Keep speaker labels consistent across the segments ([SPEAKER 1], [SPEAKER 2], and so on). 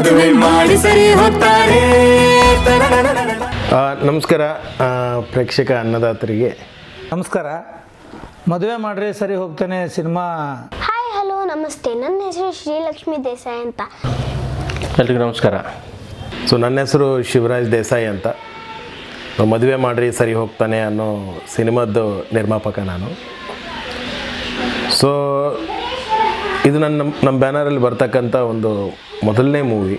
[SPEAKER 1] ಮದುವೆ ಮಾಡಿ ಸರಿ ಹೋಗ್ತಾರೆ
[SPEAKER 2] ಆ, ನಮಸ್ಕಾರ ಆ, ಪ್ರೇಕ್ಷಕ ಅನ್ನದಾತರಿಗೆ
[SPEAKER 3] ನಮಸ್ಕಾರ ಮದುವೆ ಮಾಡ್ರಿ ಸರಿ ಹೋಗ್ತಾನೆ ಸಿನಿಮಾ
[SPEAKER 4] ಹಾಯ್ ಹಲೋ ನಮಸ್ತೆ ನನ್ನ ಹೆಸರು ಶ್ರೀಲಕ್ಷ್ಮಿ ದೇಸಾಯಿ ಅಂತ
[SPEAKER 5] ಎಲ್ರಿಗೂ ನಮಸ್ಕಾರ
[SPEAKER 2] ಸೊ ನನ್ನ ಹೆಸರು ಶಿವರಾಜ್ ದೇಸಾಯಿ ಅಂತ ನಾವು ಮದುವೆ ಮಾಡ್ರಿ ಸರಿ ಹೋಗ್ತಾನೆ ಅನ್ನೋ ಸಿನಿಮಾದ್ದು ನಿರ್ಮಾಪಕ ನಾನು ಸೊ ಇದು ನನ್ನ ನಮ್ಮ ಬ್ಯಾನರಲ್ಲಿ ಬರ್ತಕ್ಕಂಥ ಒಂದು ಮೊದಲನೇ ಮೂವಿ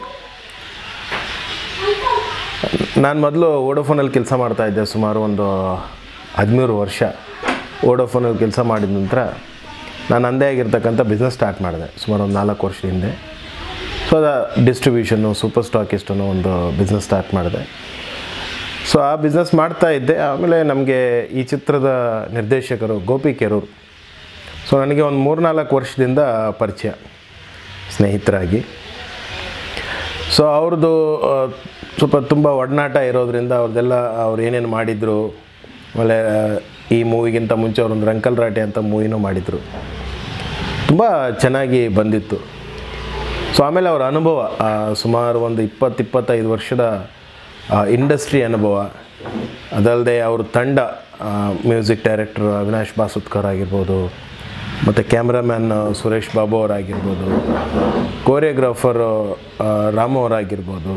[SPEAKER 2] ನಾನು ಮೊದಲು ಓಡೋಫೋನಲ್ಲಿ ಕೆಲಸ ಮಾಡ್ತಾಯಿದ್ದೆ ಸುಮಾರು ಒಂದು ಹದಿಮೂರು ವರ್ಷ ಓಡೋಫೋನಲ್ಲಿ ಕೆಲಸ ಮಾಡಿದ ನಂತರ ನಾನು ಅಂದೇ ಆಗಿರ್ತಕ್ಕಂಥ ಬಿಸ್ನೆಸ್ ಸ್ಟಾರ್ಟ್ ಮಾಡಿದೆ ಸುಮಾರು ಒಂದು ನಾಲ್ಕು ವರ್ಷ ಹಿಂದೆ ಸೊ ಅದ ಡಿಸ್ಟ್ರಿಬ್ಯೂಷನ್ನು ಸೂಪರ್ ಸ್ಟಾಕಿಸ್ಟ್ ಅನ್ನೋ ಒಂದು ಬಿಸ್ನೆಸ್ ಸ್ಟಾರ್ಟ್ ಮಾಡಿದೆ ಸೊ ಆ ಬಿಸ್ನೆಸ್ ಮಾಡ್ತಾ ಇದ್ದೆ ಆಮೇಲೆ ನಮಗೆ ಈ ಚಿತ್ರದ ನಿರ್ದೇಶಕರು ಗೋಪಿ ಕೆರೂರು ಸೊ ನನಗೆ ಒಂದು ಮೂರ್ನಾಲ್ಕು ವರ್ಷದಿಂದ ಪರಿಚಯ ಸ್ನೇಹಿತರಾಗಿ ಸೊ ಅವ್ರದ್ದು ಆ, ಸ್ವಲ್ಪ ತುಂಬ ಒಡನಾಟ ಇರೋದ್ರಿಂದ ಅವ್ರದ್ದೆಲ್ಲ ಅವ್ರು ಏನೇನು ಮಾಡಿದರು ಆಮೇಲೆ ಆ, ಈ ಮೂವಿಗಿಂತ ಮುಂಚೆ ಅವರೊಂದು ರಂಕಲ್ ರಾಟೆ ಅಂತ ಮೂವಿನೂ ಮಾಡಿದರು ತುಂಬ ಚೆನ್ನಾಗಿ ಬಂದಿತ್ತು ಸೊ ಆಮೇಲೆ ಅವರ ಅನುಭವ ಆ, ಸುಮಾರು ಒಂದು ಇಪ್ಪತ್ತು ಇಪ್ಪತ್ತೈದು ವರ್ಷದ ಇಂಡಸ್ಟ್ರಿ ಅನುಭವ ಅದಲ್ಲದೆ ಅವ್ರ ತಂಡ ಮ್ಯೂಸಿಕ್ ಡೈರೆಕ್ಟರ್ ಅವಿನಾಶ್ ಬಾಸುತ್ಕರ್ ಆಗಿರ್ಬೋದು ಮತ್ತು ಕ್ಯಾಮ್ರಾಮ್ಯಾನ್ ಸುರೇಶ್ ಬಾಬು ಅವರಾಗಿರ್ಬೋದು ಕೋರಿಯೋಗ್ರಾಫರು ರಾಮು ಅವರಾಗಿರ್ಬೋದು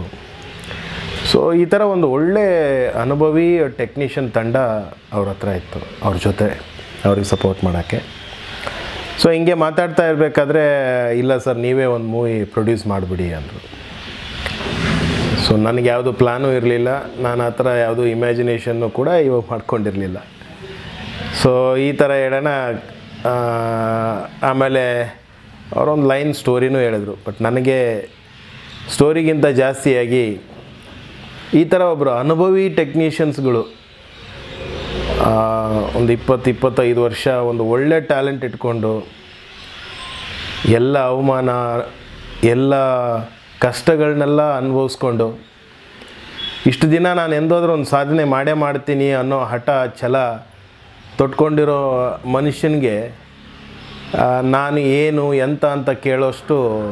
[SPEAKER 2] ಸೊ ಈ ಥರ ಒಂದು ಒಳ್ಳೆ ಅನುಭವಿ ಟೆಕ್ನಿಷಿಯನ್ ತಂಡ ಅವ್ರ ಹತ್ರ ಇತ್ತು ಅವ್ರ ಜೊತೆ ಅವ್ರಿಗೆ ಸಪೋರ್ಟ್ ಮಾಡೋಕ್ಕೆ ಸೊ ಹಿಂಗೆ ಮಾತಾಡ್ತಾ ಇರಬೇಕಾದ್ರೆ ಇಲ್ಲ ಸರ್ ನೀವೇ ಒಂದು ಮೂವಿ ಪ್ರೊಡ್ಯೂಸ್ ಮಾಡಿಬಿಡಿ ಅಂದರು ಸೊ ನನಗೆ ಯಾವುದು ಪ್ಲ್ಯಾನು ಇರಲಿಲ್ಲ ನಾನು ಆ ಥರ ಯಾವುದು ಇಮ್ಯಾಜಿನೇಷನ್ನು ಕೂಡ ಇವಾಗ ಮಾಡ್ಕೊಂಡಿರಲಿಲ್ಲ ಸೊ ಈ ಥರ ಹೇಳೋಣ ಆ, ಆಮೇಲೆ ಅವರೊಂದು ಲೈನ್ ಸ್ಟೋರಿನೂ ಹೇಳಿದ್ರು ಬಟ್ ನನಗೆ ಸ್ಟೋರಿಗಿಂತ ಜಾಸ್ತಿಯಾಗಿ ಈ ಥರ ಒಬ್ಬರು ಅನುಭವಿ ಟೆಕ್ನಿಷಿಯನ್ಸ್ಗಳು ಆ, ಒಂದು ಇಪ್ಪತ್ತು ಇಪ್ಪತ್ತೈದು ವರ್ಷ ಒಂದು ಒಳ್ಳೆ ಟ್ಯಾಲೆಂಟ್ ಇಟ್ಕೊಂಡು ಎಲ್ಲ ಅವಮಾನ ಎಲ್ಲ ಕಷ್ಟಗಳನ್ನೆಲ್ಲ ಅನುಭವಿಸ್ಕೊಂಡು ಇಷ್ಟು ದಿನ ನಾನು ಎಂದಾದ್ರೂ ಒಂದು ಸಾಧನೆ ಮಾಡೇ ಮಾಡ್ತೀನಿ ಅನ್ನೋ ಹಠ ಛಲ ತೊಟ್ಕೊಂಡಿರೋ ಮನುಷ್ಯನಿಗೆ ಆ, ನಾನು ಏನು ಎಂತ ಅಂತ ಕೇಳೋಷ್ಟು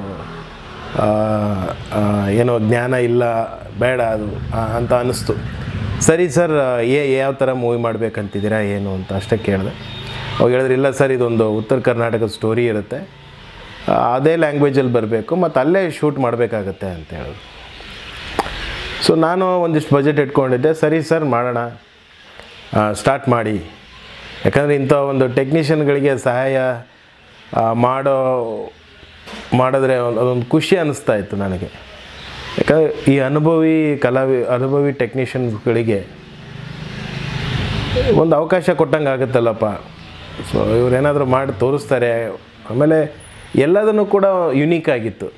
[SPEAKER 2] ಆ, ಆ, ಏನೋ ಜ್ಞಾನ ಇಲ್ಲ ಬೇಡ ಅದು ಆ, ಅಂತ ಅನ್ನಿಸ್ತು ಸರಿ ಸರ್ ಏ ಯಾವ ಥರ ಮೂವಿ ಮಾಡಬೇಕಂತಿದ್ದೀರಾ ಏನು ಅಂತ ಅಷ್ಟೇ ಕೇಳಿದೆ ಅವಾಗ ಹೇಳಿದ್ರು ಇಲ್ಲ ಸರ್ ಇದೊಂದು ಉತ್ತರ ಕರ್ನಾಟಕದ ಸ್ಟೋರಿ ಇರುತ್ತೆ ಆ, ಅದೇ ಲ್ಯಾಂಗ್ವೇಜಲ್ಲಿ ಬರಬೇಕು ಮತ್ತು ಅಲ್ಲೇ ಶೂಟ್ ಮಾಡಬೇಕಾಗತ್ತೆ ಅಂತ ಹೇಳಿದ್ರು ಸೊ ನಾನು ಒಂದಿಷ್ಟು ಬಜೆಟ್ ಇಟ್ಕೊಂಡಿದ್ದೆ ಸರಿ ಸರ್ ಮಾಡೋಣ ಸ್ಟಾರ್ಟ್ ಮಾಡಿ ಯಾಕಂದರೆ ಇಂಥ ಒಂದು ಟೆಕ್ನಿಷಿಯನ್ಗಳಿಗೆ ಸಹಾಯ ಆ, ಮಾಡೋ ಮಾಡಿದ್ರೆ ಒಂದು- ಅದೊಂದು ಖುಷಿ ಅನ್ನಿಸ್ತಾ ಇತ್ತು ನನಗೆ ಯಾಕಂದರೆ ಈ ಅನುಭವಿ ಕಲಾವಿ ಅನುಭವಿ ಟೆಕ್ನಿಷಿಯನ್ಸ್ಗಳಿಗೆ ಒಂದು ಅವಕಾಶ ಕೊಟ್ಟಂಗೆ ಆಗುತ್ತಲ್ಲಪ್ಪ ಸೊ ಇವರೇನಾದರೂ ಮಾಡಿ ತೋರಿಸ್ತಾರೆ ಆಮೇಲೆ ಎಲ್ಲದನ್ನು ಕೂಡ ಯುನೀಕ್ ಆಗಿತ್ತು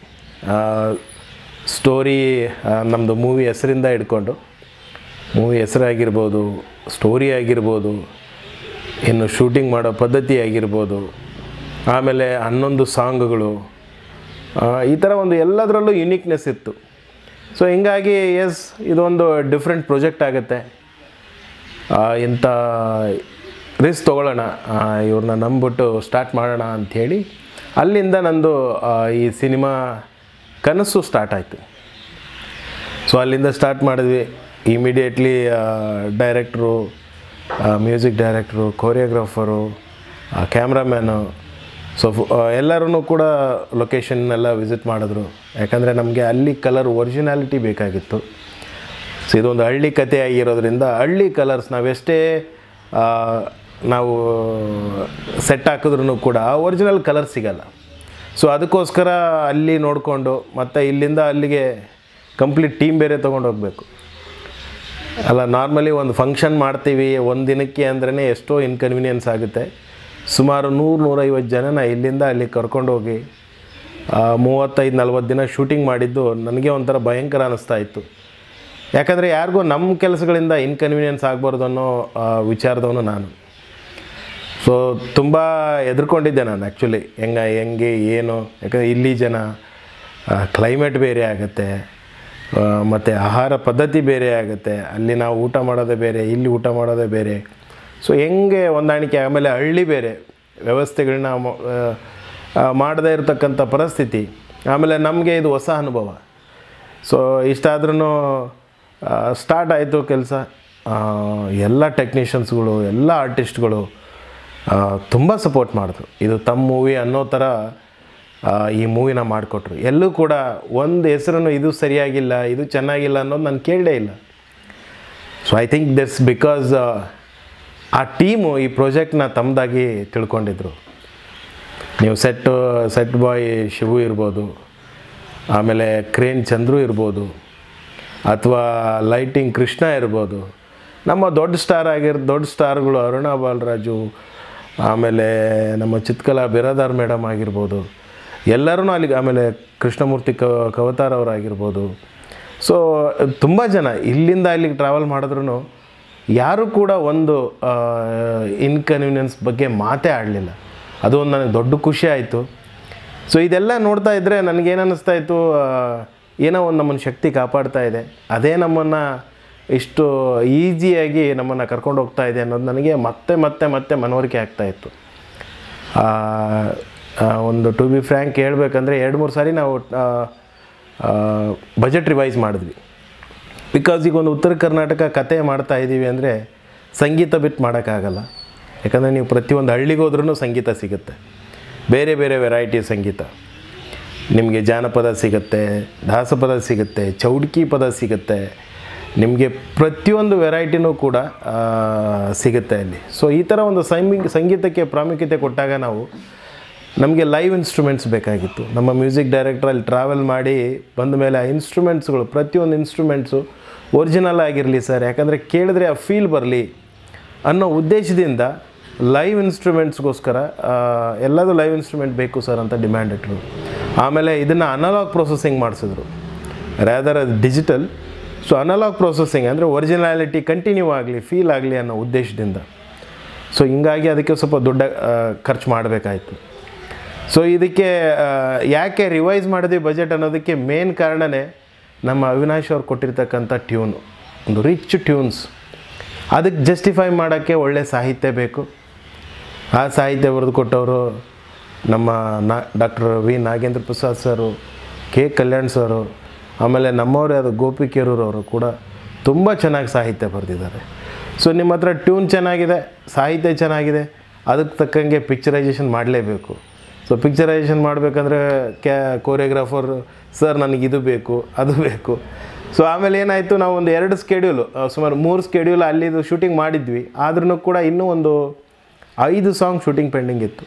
[SPEAKER 2] ಸ್ಟೋರಿ ನಮ್ಮದು ಮೂವಿ ಹೆಸರಿಂದ ಹಿಡ್ಕೊಂಡು ಮೂವಿ ಹೆಸರಾಗಿರ್ಬೋದು ಸ್ಟೋರಿ ಆಗಿರ್ಬೋದು ಇನ್ನು ಶೂಟಿಂಗ್ ಮಾಡೋ ಪದ್ಧತಿ ಆಗಿರ್ಬೋದು ಆಮೇಲೆ ಹನ್ನೊಂದು ಸಾಂಗ್ಗಳು ಆ, ಈ ಥರ ಒಂದು ಎಲ್ಲದರಲ್ಲೂ ಯುನೀಕ್ನೆಸ್ ಇತ್ತು ಸೊ ಹಿಂಗಾಗಿ ಎಸ್ ಇದೊಂದು ಡಿಫ್ರೆಂಟ್ ಪ್ರಾಜೆಕ್ಟ್ ಆಗುತ್ತೆ ಆ, ಇಂಥ ರಿಸ್ಕ್ ತೊಗೊಳ್ಳೋಣ ಆ, ಇವ್ರನ್ನ ನಂಬಿಬಿಟ್ಟು ಸ್ಟಾರ್ಟ್ ಮಾಡೋಣ ಅಂಥೇಳಿ ಅಲ್ಲಿಂದ ನಂದು ಆ, ಈ ಸಿನಿಮಾ ಕನಸು ಸ್ಟಾರ್ಟ್ ಆಯಿತು ಸೊ ಅಲ್ಲಿಂದ ಸ್ಟಾರ್ಟ್ ಮಾಡಿದ್ವಿ immediately director music director choreographer cameraman so ಎಲ್ಲರೂ ಕೂಡ ಲೊಕೇಶನ್ನೆಲ್ಲ ವಿಸಿಟ್ ಮಾಡಿದ್ರು ಯಾಕಂದರೆ ನಮಗೆ ಅಲ್ಲಿ ಕಲರ್ ಒರಿಜಿನಾಲಿಟಿ ಬೇಕಾಗಿತ್ತು ಸೊ ಇದೊಂದು ಹಳ್ಳಿ ಕತೆ ಆಗಿರೋದ್ರಿಂದ ಹಳ್ಳಿ ಕಲರ್ಸ್ ನಾವೆಷ್ಟೇ ಆ, ನಾವು ಸೆಟ್ ಹಾಕಿದ್ರೂ ಕೂಡ ಒರಿಜಿನಲ್ ಕಲರ್ ಸಿಗಲ್ಲ ಸೊ ಅದಕ್ಕೋಸ್ಕರ ಅಲ್ಲಿ ನೋಡಿಕೊಂಡು ಮತ್ತು ಇಲ್ಲಿಂದ ಅಲ್ಲಿಗೆ ಕಂಪ್ಲೀಟ್ ಟೀಮ್ ಬೇರೆ ತೊಗೊಂಡು ಹೋಗಬೇಕು ಅಲ್ಲ ನಾರ್ಮಲಿ ಒಂದು ಫಂಕ್ಷನ್ ಮಾಡ್ತೀವಿ ಒಂದು ದಿನಕ್ಕೆ ಅಂದ್ರೇ ಎಷ್ಟೋ ಇನ್ಕನ್ವೀನಿಯನ್ಸ್ ಆಗುತ್ತೆ ಸುಮಾರು ನೂರು ನೂರೈವತ್ತು ಜನನ ಇಲ್ಲಿಂದ ಅಲ್ಲಿ ಕರ್ಕೊಂಡೋಗಿ ಮೂವತ್ತೈದು ನಲ್ವತ್ತು ದಿನ ಶೂಟಿಂಗ್ ಮಾಡಿದ್ದು ನನಗೆ ಒಂಥರ ಭಯಂಕರ ಅನ್ನಿಸ್ತಾ ಇತ್ತು ಯಾಕಂದರೆ ಯಾರಿಗೂ ನಮ್ಮ ಕೆಲಸಗಳಿಂದ ಇನ್ಕನ್ವೀನಿಯನ್ಸ್ ಆಗ್ಬಾರ್ದು ಅನ್ನೋ ಆ, ವಿಚಾರದವನು ನಾನು ಸೊ ತುಂಬ ಹೆದರ್ಕೊಂಡಿದ್ದೆ ನಾನು ಆ್ಯಕ್ಚುಲಿ ಹೆಂಗೆ ಹೆಂಗೆ ಏನು ಯಾಕಂದರೆ ಇಲ್ಲಿ ಜನ ಕ್ಲೈಮೇಟ್ ಬೇರೆ ಆಗುತ್ತೆ ಮತ್ತು ಆಹಾರ ಪದ್ಧತಿ ಬೇರೆ ಆಗುತ್ತೆ ಅಲ್ಲಿ ನಾವು ಊಟ ಮಾಡೋದೇ ಬೇರೆ ಇಲ್ಲಿ ಊಟ ಮಾಡೋದೇ ಬೇರೆ ಸೊ ಹೆಂಗೆ ಹೊಂದಾಣಿಕೆ ಆಮೇಲೆ ಹಳ್ಳಿ ಬೇರೆ ವ್ಯವಸ್ಥೆಗಳನ್ನ ಮಾಡದೇ ಇರತಕ್ಕಂಥ ಪರಿಸ್ಥಿತಿ ಆಮೇಲೆ ನಮಗೆ ಇದು ಹೊಸ ಅನುಭವ ಸೊ ಇಷ್ಟಾದ್ರೂ ಸ್ಟಾರ್ಟ್ ಆಯಿತು ಕೆಲಸ ಎಲ್ಲ ಟೆಕ್ನಿಷಿಯನ್ಸ್ಗಳು ಎಲ್ಲ ಆರ್ಟಿಸ್ಟ್ಗಳು ತುಂಬ ಸಪೋರ್ಟ್ ಮಾಡಿದ್ರು ಇದು ತಮ್ಮ ಮೂವಿ ಅನ್ನೋ ಥರ ಆ, ಈ ಮೂವಿನ ಮಾಡಿಕೊಟ್ರು ಎಲ್ಲೂ ಕೂಡ ಒಂದು ಹೆಸರನ್ನು ಇದು ಸರಿಯಾಗಿಲ್ಲ ಇದು ಚೆನ್ನಾಗಿಲ್ಲ ಅನ್ನೋದು ನಾನು ಕೇಳಲೇ ಇಲ್ಲ so I think this because ಆ ಟೀಮು ಈ ಪ್ರಾಜೆಕ್ಟ್ನ ತಮ್ಮದಾಗಿ ತಿಳ್ಕೊಂಡಿದ್ರು ನೀವು ಸೆಟ್ ಸೆಟ್ ಬಾಯ್ ಶಿವು ಇರ್ಬೋದು ಆಮೇಲೆ ಕ್ರೇನ್ ಚಂದ್ರು ಇರ್ಬೋದು ಅಥವಾ ಲೈಟಿಂಗ್ ಕೃಷ್ಣ ಇರ್ಬೋದು ನಮ್ಮ ದೊಡ್ಡ ಸ್ಟಾರ್ ಆಗಿರೋ ದೊಡ್ಡ ಸ್ಟಾರ್ಗಳು ಅರುಣಾ ಬಾಲರಾಜು ಆಮೇಲೆ ನಮ್ಮ ಚಿತ್ಕಲಾ ಬಿರಾದಾರ್ ಮೇಡಮ್ ಆಗಿರ್ಬೋದು ಎಲ್ಲರೂ ಅಲ್ಲಿಗೆ ಆಮೇಲೆ ಕೃಷ್ಣಮೂರ್ತಿ ಕ ಕವತಾರ್ ಅವರಾಗಿರ್ಬೋದು ಸೊ ತುಂಬ ಜನ ಇಲ್ಲಿಂದ ಅಲ್ಲಿಗೆ ಟ್ರಾವೆಲ್ ಮಾಡಿದ್ರು ಯಾರೂ ಕೂಡ ಒಂದು ಇನ್ಕನ್ವೀನಿಯನ್ಸ್ ಬಗ್ಗೆ ಮಾತೇ ಆಡಲಿಲ್ಲ ಅದು ಒಂದು ನನಗೆ ದೊಡ್ಡ ಖುಷಿ ಆಯಿತು ಸೊ ಇದೆಲ್ಲ ನೋಡ್ತಾ ಇದ್ದರೆ ನನಗೇನು ಅನ್ನಿಸ್ತಾ ಇತ್ತು ಆ, ಏನೋ ಒಂದು ನಮ್ಮನ್ನು ಶಕ್ತಿ ಕಾಪಾಡ್ತಾ ಇದೆ ಅದೇ ನಮ್ಮನ್ನು ಇಷ್ಟು ಈಸಿಯಾಗಿ ನಮ್ಮನ್ನು ಕರ್ಕೊಂಡು ಹೋಗ್ತಾ ಇದೆ ಅನ್ನೋದು ನನಗೆ ಮತ್ತೆ ಮತ್ತೆ ಮತ್ತೆ ಮನವರಿಕೆ ಆಗ್ತಾ ಇತ್ತು ಆ, ಆ, ಒಂದು ಟು ಬಿ ಫ್ರ್ಯಾಂಕ್ ಹೇಳ್ಬೇಕಂದ್ರೆ ಎರಡು ಮೂರು ಸಾರಿ ನಾವು ಬಜೆಟ್ ರಿವೈಸ್ ಮಾಡಿದ್ವಿ ಬಿಕಾಸ್ ಈಗ ಒಂದು ಉತ್ತರ ಕರ್ನಾಟಕ ಕತೆ ಮಾಡ್ತಾ ಇದ್ದೀವಿ ಅಂದರೆ ಸಂಗೀತ ಬಿಟ್ಟು ಮಾಡೋಕ್ಕಾಗಲ್ಲ ಯಾಕಂದರೆ ನೀವು ಪ್ರತಿಯೊಂದು ಹಳ್ಳಿಗೆ ಹೋದ್ರೂ ಸಂಗೀತ ಸಿಗುತ್ತೆ ಬೇರೆ ಬೇರೆ ವೆರೈಟಿ ಸಂಗೀತ ನಿಮಗೆ ಜಾನಪದ ಸಿಗುತ್ತೆ ದಾಸಪದ ಸಿಗುತ್ತೆ ಚೌಡ್ಕಿ ಪದ ಸಿಗುತ್ತೆ ನಿಮಗೆ ಪ್ರತಿಯೊಂದು ವೆರೈಟಿನೂ ಕೂಡ ಆ, ಸಿಗುತ್ತೆ ಅಲ್ಲಿ ಸೊ ಈ ಥರ ಒಂದು ಸಂಗಿ ಸಂಗೀತಕ್ಕೆ ಪ್ರಾಮುಖ್ಯತೆ ಕೊಟ್ಟಾಗ ನಾವು ನಮಗೆ ಲೈವ್ ಇನ್ಸ್ಟ್ರೂಮೆಂಟ್ಸ್ ಬೇಕಾಗಿತ್ತು ನಮ್ಮ ಮ್ಯೂಸಿಕ್ ಡೈರೆಕ್ಟರ್ ಅಲ್ಲಿ ಟ್ರಾವೆಲ್ ಮಾಡಿ ಬಂದ ಮೇಲೆ ಆ ಇನ್ಸ್ಟ್ರೂಮೆಂಟ್ಸ್ಗಳು ಪ್ರತಿಯೊಂದು ಇನ್ಸ್ಟ್ರೂಮೆಂಟ್ಸು ಒರಿಜಿನಲ್ ಆಗಿರಲಿ ಸರ್ ಯಾಕಂದರೆ ಕೇಳಿದ್ರೆ ಆ ಫೀಲ್ ಬರಲಿ ಅನ್ನೋ ಉದ್ದೇಶದಿಂದ ಲೈವ್ ಇನ್ಸ್ಟ್ರೂಮೆಂಟ್ಸ್ಗೋಸ್ಕರ ಎಲ್ಲದೂ ಲೈವ್ ಇನ್ಸ್ಟ್ರೂಮೆಂಟ್ ಬೇಕು ಸರ್ ಅಂತ ಡಿಮ್ಯಾಂಡ್ ಇಟ್ಟರು ಆಮೇಲೆ ಇದನ್ನು ಅನಲಾಗ್ ಪ್ರೊಸೆಸಿಂಗ್ ಮಾಡಿಸಿದ್ರು ರ್ಯಾದರ್ ಅದು ಡಿಜಿಟಲ್ ಸೊ ಅನಲಾಗ್ ಪ್ರೊಸೆಸಿಂಗ್ ಅಂದರೆ ಒರಿಜಿನಾಲಿಟಿ ಕಂಟಿನ್ಯೂ ಆಗಲಿ ಫೀಲ್ ಆಗಲಿ ಅನ್ನೋ ಉದ್ದೇಶದಿಂದ ಸೊ ಹಿಂಗಾಗಿ ಅದಕ್ಕೆ ಸ್ವಲ್ಪ ದುಡ್ಡ ಖರ್ಚು ಮಾಡಬೇಕಾಯ್ತು ಸೊ ಇದಕ್ಕೆ ಆ, ಯಾಕೆ ರಿವೈಸ್ ಮಾಡಿದ್ವಿ ಬಜೆಟ್ ಅನ್ನೋದಕ್ಕೆ ಮೇನ್ ಕಾರಣನೇ ನಮ್ಮ ಅವಿನಾಶ್ ಅವ್ರು ಕೊಟ್ಟಿರ್ತಕ್ಕಂಥ ಟ್ಯೂನು ಒಂದು ರಿಚ್ ಟ್ಯೂನ್ಸ್ ಅದಕ್ಕೆ ಜಸ್ಟಿಫೈ ಮಾಡೋಕ್ಕೆ ಒಳ್ಳೆ ಸಾಹಿತ್ಯ ಬೇಕು ಆ ಸಾಹಿತ್ಯ ಬರೆದು ಕೊಟ್ಟವರು ನಮ್ಮ ನಾ doctor V Nagendra Prasad sir K Kalyan sir ಆಮೇಲೆ ನಮ್ಮವರೇ ಅದು ಗೋಪಿ ಕೆರೂರ್ ಅವರು ಕೂಡ ತುಂಬ ಚೆನ್ನಾಗಿ ಸಾಹಿತ್ಯ ಬರೆದಿದ್ದಾರೆ ಸೊ ನಿಮ್ಮ ಹತ್ರ ಟ್ಯೂನ್ ಚೆನ್ನಾಗಿದೆ ಸಾಹಿತ್ಯ ಚೆನ್ನಾಗಿದೆ ಅದಕ್ಕೆ ತಕ್ಕಂಗೆ ಪಿಕ್ಚರೈಸೇಷನ್ ಮಾಡಲೇಬೇಕು ಸೊ ಪಿಕ್ಚರೈಸೇಷನ್ ಮಾಡಬೇಕಂದ್ರೆ ಕ್ಯಾ ಕೋರಿಯೋಗ್ರಾಫರ್ ಸರ್ ನನಗೆ ಇದು ಬೇಕು ಅದು ಬೇಕು ಸೊ ಆಮೇಲೆ ಏನಾಯಿತು ನಾವು ಒಂದು ಎರಡು ಸ್ಕೆಡ್ಯೂಲು ಸುಮಾರು ಮೂರು ಸ್ಕೆಡ್ಯೂಲ್ ಅಲ್ಲಿದು ಶೂಟಿಂಗ್ ಮಾಡಿದ್ವಿ ಆದ್ರೂ ಕೂಡ ಇನ್ನೂ ಒಂದು ಐದು ಸಾಂಗ್ ಶೂಟಿಂಗ್ ಪೆಂಡಿಂಗ್ ಇತ್ತು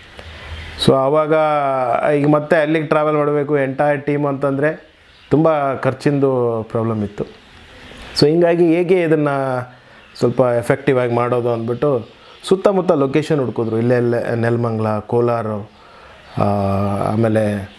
[SPEAKER 2] ಸೊ ಆವಾಗ ಈಗ ಮತ್ತೆ ಅಲ್ಲಿಗೆ ಟ್ರಾವೆಲ್ ಮಾಡಬೇಕು ಎಂಟೈರ್ ಟೀಮ್ ಅಂತಂದರೆ ತುಂಬ ಖರ್ಚಿಂದು ಪ್ರಾಬ್ಲಮ್ ಇತ್ತು ಸೊ ಹಿಂಗಾಗಿ ಹೇಗೆ ಇದನ್ನು ಸ್ವಲ್ಪ ಎಫೆಕ್ಟಿವ್ ಆಗಿ ಮಾಡೋದು ಅಂದ್ಬಿಟ್ಟು ಸುತ್ತಮುತ್ತ ಲೊಕೇಶನ್ ಹುಡ್ಕಿದ್ರು ಇಲ್ಲೇ ಇಲ್ಲೇ ನೆಲಮಂಗ್ಲ ಕೋಲಾರ ಆ, ಆಮೇಲೆ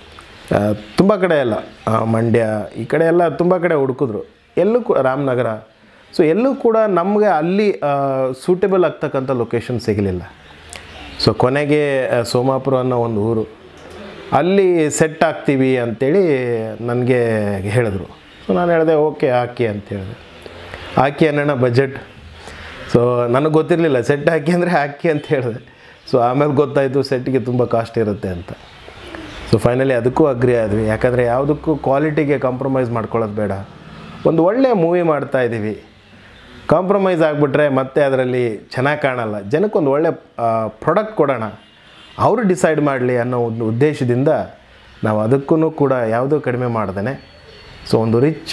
[SPEAKER 2] ತುಂಬ ಕಡೆ ಎಲ್ಲ ಆ, ಮಂಡ್ಯ ಈ ಕಡೆ ಎಲ್ಲ ತುಂಬ ಕಡೆ ಹುಡುಕಿದ್ರು ಎಲ್ಲೂ ಕೂಡ ರಾಮನಗರ ಸೊ ಎಲ್ಲೂ ಕೂಡ ನಮಗೆ ಅಲ್ಲಿ ಸೂಟೇಬಲ್ ಆಗ್ತಕ್ಕಂಥ ಲೊಕೇಶನ್ ಸಿಗಲಿಲ್ಲ ಸೊ ಕೊನೆಗೆ ಆ, ಸೋಮಾಪುರ ಅನ್ನೋ ಒಂದು ಊರು ಅಲ್ಲಿ ಸೆಟ್ ಆಗ್ತೀವಿ ಅಂಥೇಳಿ ನನಗೆ ಹೇಳಿದ್ರು ಸೊ ನಾನು ಹೇಳಿದೆ ಓಕೆ ಹಾಕಿ ಅಂತ ಹೇಳಿದೆ ಹಾಕಿ ಅನ್ನೋಣ ಬಜೆಟ್ ಸೊ ನನಗೆ ಗೊತ್ತಿರಲಿಲ್ಲ ಸೆಟ್ ಹಾಕಿ ಅಂದರೆ ಹಾಕಿ ಅಂತ ಹೇಳಿದೆ ಸೊ ಆಮೇಲೆ ಗೊತ್ತಾಯಿತು ಸೆಟ್ಗೆ ತುಂಬ ಕಾಸ್ಟ್ ಇರುತ್ತೆ ಅಂತ ಸೊ ಫೈನಲಿ ಅದಕ್ಕೂ ಅಗ್ರಿ ಆದ್ವಿ ಯಾಕಂದರೆ ಯಾವುದಕ್ಕೂ ಕ್ವಾಲಿಟಿಗೆ ಕಾಂಪ್ರಮೈಸ್ ಮಾಡ್ಕೊಳ್ಳೋದು ಬೇಡ ಒಂದು ಒಳ್ಳೆಯ ಮೂವಿ ಮಾಡ್ತಾ ಇದ್ದೀವಿ ಕಾಂಪ್ರಮೈಸ್ ಆಗಿಬಿಟ್ರೆ ಮತ್ತೆ ಅದರಲ್ಲಿ ಚೆನ್ನಾಗಿ ಕಾಣಲ್ಲ ಜನಕ್ಕೊಂದು ಒಳ್ಳೆ ಪ್ರಾಡಕ್ಟ್ ಕೊಡೋಣ ಅವರು ಡಿಸೈಡ್ ಮಾಡಲಿ ಅನ್ನೋ ಒಂದು ಉದ್ದೇಶದಿಂದ ನಾವು ಅದಕ್ಕೂ ಕೂಡ ಯಾವುದೂ ಕಡಿಮೆ ಮಾಡ್ದೇ ಸೊ ಒಂದು ರಿಚ್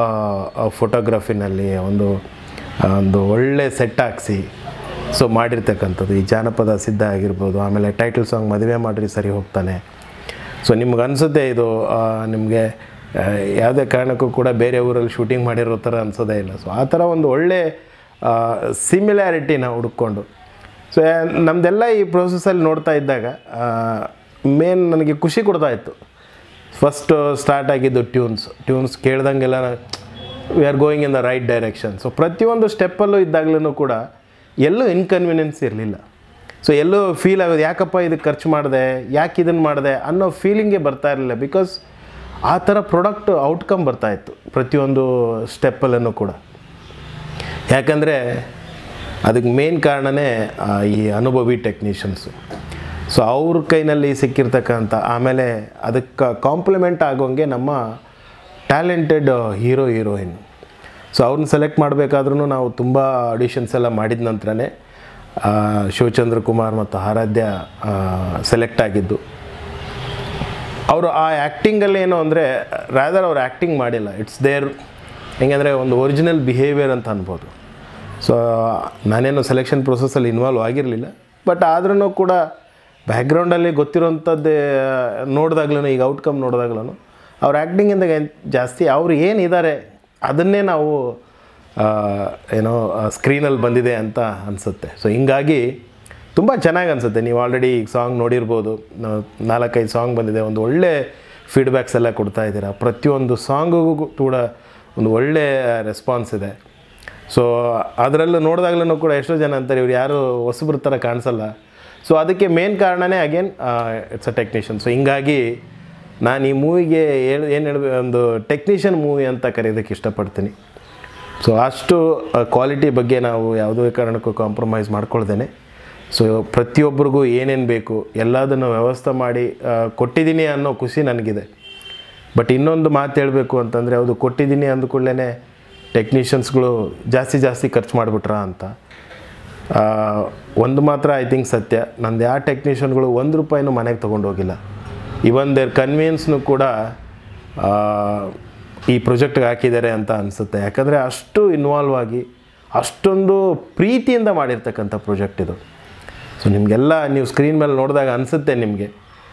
[SPEAKER 2] ಫೋಟೋಗ್ರಫಿನಲ್ಲಿ ಒಂದು ಆ, ಒಂದು ಒಳ್ಳೆ ಸೆಟ್ ಹಾಕ್ಸಿ ಸೊ ಮಾಡಿರ್ತಕ್ಕಂಥದ್ದು ಈ ಜಾನಪದ ಸಿದ್ಧ ಆಗಿರ್ಬೋದು ಆಮೇಲೆ ಟೈಟಲ್ ಸಾಂಗ್ ಮದುವೆ ಮಾಡಿರಿ ಸರಿ ಹೋಗ್ತಾನೆ ಸೊ ನಿಮ್ಗೆ ಅನಿಸುತ್ತೆ ಇದು ನಿಮಗೆ ಯಾವುದೇ ಕಾರಣಕ್ಕೂ ಕೂಡ ಬೇರೆ ಊರಲ್ಲಿ ಶೂಟಿಂಗ್ ಮಾಡಿರೋ ಥರ ಅನಿಸೋದೇ ಇಲ್ಲ ಸೊ ಆ ಥರ ಒಂದು ಒಳ್ಳೆ ಸಿಮಿಲ್ಯಾರಿಟಿನ ಹುಡುಕೊಂಡು ಸೊ ನಮ್ಮದೆಲ್ಲ ಈ ಪ್ರೊಸೆಸಲ್ಲಿ ನೋಡ್ತಾ ಇದ್ದಾಗ ಮೇನ್ ನನಗೆ ಖುಷಿ ಕೊಡ್ತಾ ಇತ್ತು ಫಸ್ಟು ಸ್ಟಾರ್ಟ್ ಆಗಿದ್ದು ಟ್ಯೂನ್ಸ್ ಟ್ಯೂನ್ಸ್ ಕೇಳ್ದಂಗೆಲ್ಲ we are going in the right direction so ಪ್ರತಿಯೊಂದು ಸ್ಟೆಪ್ಪಲ್ಲೂ ಇದ್ದಾಗಲೂ ಕೂಡ ಎಲ್ಲೂ ಇನ್ಕನ್ವೀನಿಯನ್ಸ್ ಇರಲಿಲ್ಲ ಸೊ ಎಲ್ಲೂ ಫೀಲ್ ಆಗೋದು ಯಾಕಪ್ಪ ಇದಕ್ಕೆ ಖರ್ಚು ಮಾಡಿದೆ ಯಾಕೆ ಇದನ್ನು ಮಾಡಿದೆ ಅನ್ನೋ ಫೀಲಿಂಗೇ ಬರ್ತಾ ಇರಲಿಲ್ಲ ಬಿಕಾಸ್ ಆ ಥರ ಪ್ರಾಡಕ್ಟ್ ಔಟ್ಕಮ್ ಬರ್ತಾ ಇತ್ತು ಪ್ರತಿಯೊಂದು ಸ್ಟೆಪ್ಪಲ್ಲೂ ಕೂಡ ಯಾಕಂದರೆ ಅದಕ್ಕೆ ಮೇನ್ ಕಾರಣನೇ ಆ, ಈ ಅನುಭವಿ ಟೆಕ್ನಿಷಿಯನ್ಸು ಸೊ ಅವ್ರ ಕೈನಲ್ಲಿ ಸಿಕ್ಕಿರ್ತಕ್ಕಂಥ ಆಮೇಲೆ ಅದಕ್ಕೆ ಕಾಂಪ್ಲಿಮೆಂಟ್ ಆಗೋಂಗೆ ನಮ್ಮ ಟ್ಯಾಲೆಂಟೆಡ್ ಹೀರೋ ಹೀರೋಯಿನ್ ಸೊ ಅವ್ರನ್ನ ಸೆಲೆಕ್ಟ್ ಮಾಡಬೇಕಾದ್ರೂ ನಾವು ತುಂಬ ಆಡಿಷನ್ಸ್ ಎಲ್ಲ ಮಾಡಿದ ನಂತರನೇ ಆ, ಶಿವಚಂದ್ರ ಕುಮಾರ್ ಮತ್ತು ಆರಾಧ್ಯ ಸೆಲೆಕ್ಟ್ ಆಗಿದ್ದು ಅವರು ಆ ಆ್ಯಕ್ಟಿಂಗಲ್ಲಿ ಏನು ಅಂದರೆ ರಾದರ್ ಅವ್ರು ಆ್ಯಕ್ಟಿಂಗ್ ಮಾಡಿಲ್ಲ ಇಟ್ಸ್ ದೇರ್ ಹೆಂಗಂದರೆ ಒಂದು ಒರಿಜಿನಲ್ ಬಿಹೇವಿಯರ್ ಅಂತ ಅನ್ಬೋದು ಸೊ ನಾನೇನು ಸೆಲೆಕ್ಷನ್ ಪ್ರೊಸೆಸಲ್ಲಿ ಇನ್ವಾಲ್ವ್ ಆಗಿರಲಿಲ್ಲ ಬಟ್ ಆದ್ರೂ ಕೂಡ ಬ್ಯಾಕ್ಗ್ರೌಂಡಲ್ಲಿ ಗೊತ್ತಿರೋಂಥದ್ದೇ ನೋಡಿದಾಗ್ಲೂ ಈಗ ಔಟ್ಕಮ್ ನೋಡಿದಾಗ್ಲೂ ಅವ್ರ ಆ್ಯಕ್ಟಿಂಗಿಂದ ಜಾಸ್ತಿ ಅವ್ರು ಏನಿದ್ದಾರೆ ಅದನ್ನೇ ನಾವು ಆ, ಏನೋ ಸ್ಕ್ರೀನಲ್ಲಿ ಬಂದಿದೆ ಅಂತ ಅನಿಸುತ್ತೆ ಸೊ ಹಿಂಗಾಗಿ ತುಂಬ ಚೆನ್ನಾಗಿ ಅನಿಸುತ್ತೆ ನೀವು ಆಲ್ರೆಡಿ ಈಗ ಸಾಂಗ್ ನೋಡಿರ್ಬೋದು ನಾವು ನಾಲ್ಕೈದು ಸಾಂಗ್ ಬಂದಿದೆ ಒಂದು ಒಳ್ಳೆ ಫೀಡ್ಬ್ಯಾಕ್ಸ್ ಎಲ್ಲ ಕೊಡ್ತಾ ಇದ್ದೀರಾ ಪ್ರತಿಯೊಂದು ಸಾಂಗಿಗೂ ಕೂಡ ಒಂದು ಒಳ್ಳೆ ರೆಸ್ಪಾನ್ಸ್ ಇದೆ ಸೊ ಅದರಲ್ಲೂ ನೋಡಿದಾಗ್ಲೂ ಕೂಡ ಎಷ್ಟೋ ಜನ ಅಂತಾರೆ ಇವ್ರು ಯಾರು ಹೊಸಬ್ರ ಥರ ಕಾಣಿಸಲ್ಲ ಸೊ ಅದಕ್ಕೆ ಮೇನ್ ಕಾರಣನೇ again it's a technician so ಹಿಂಗಾಗಿ ನಾನು ಈ ಮೂವಿಗೆ ಹೇಳಿ ಏನು ಹೇಳ್ಬೇಕು ಒಂದು ಟೆಕ್ನಿಷಿಯನ್ ಮೂವಿ ಅಂತ ಕರೆಯೋದಕ್ಕೆ ಇಷ್ಟಪಡ್ತೀನಿ ಸೊ ಅಷ್ಟು ಕ್ವಾಲಿಟಿ ಬಗ್ಗೆ ನಾವು ಯಾವುದೇ ಕಾರಣಕ್ಕೂ ಕಾಂಪ್ರಮೈಸ್ ಮಾಡ್ಕೊಳ್ದೇನೆ ಸೊ ಪ್ರತಿಯೊಬ್ಬರಿಗೂ ಏನೇನು ಬೇಕು ಎಲ್ಲದನ್ನು ವ್ಯವಸ್ಥೆ ಮಾಡಿ ಆ, ಕೊಟ್ಟಿದ್ದೀನಿ ಅನ್ನೋ ಖುಷಿ ನನಗಿದೆ ಬಟ್ ಇನ್ನೊಂದು ಮಾತು ಹೇಳಬೇಕು ಅಂತಂದರೆ ಅದು ಕೊಟ್ಟಿದ್ದೀನಿ ಅಂದ್ಕೊಳ್ಳೇ ಟೆಕ್ನಿಷಿಯನ್ಸ್ಗಳು ಜಾಸ್ತಿ ಜಾಸ್ತಿ ಖರ್ಚು ಮಾಡಿಬಿಟ್ರಾ ಅಂತ ಆ, ಒಂದು ಮಾತ್ರ ಐ ಥಿಂಕ್ ಸತ್ಯ ನಂದು ಯಾವ ಟೆಕ್ನಿಷಿಯನ್ಗಳು ಒಂದು ರೂಪಾಯಿನೂ ಮನೆಗೆ ತೊಗೊಂಡು ಹೋಗಿಲ್ಲ ಇವನ್ ದೇರ್ ಕನ್ವೀನ್ಸ್ನು ಕೂಡ ಆ, ಈ ಪ್ರಾಜೆಕ್ಟ್ಗೆ ಹಾಕಿದ್ದಾರೆ ಅಂತ ಅನಿಸುತ್ತೆ ಯಾಕಂದರೆ ಅಷ್ಟು ಇನ್ವಾಲ್ವ್ ಆಗಿ ಅಷ್ಟೊಂದು ಪ್ರೀತಿಯಿಂದ ಮಾಡಿರ್ತಕ್ಕಂಥ ಪ್ರಾಜೆಕ್ಟ್ ಇದು ಸೊ ನಿಮಗೆಲ್ಲ ನೀವು ಸ್ಕ್ರೀನ್ ಮೇಲೆ ನೋಡಿದಾಗ ಅನಿಸುತ್ತೆ ನಿಮಗೆ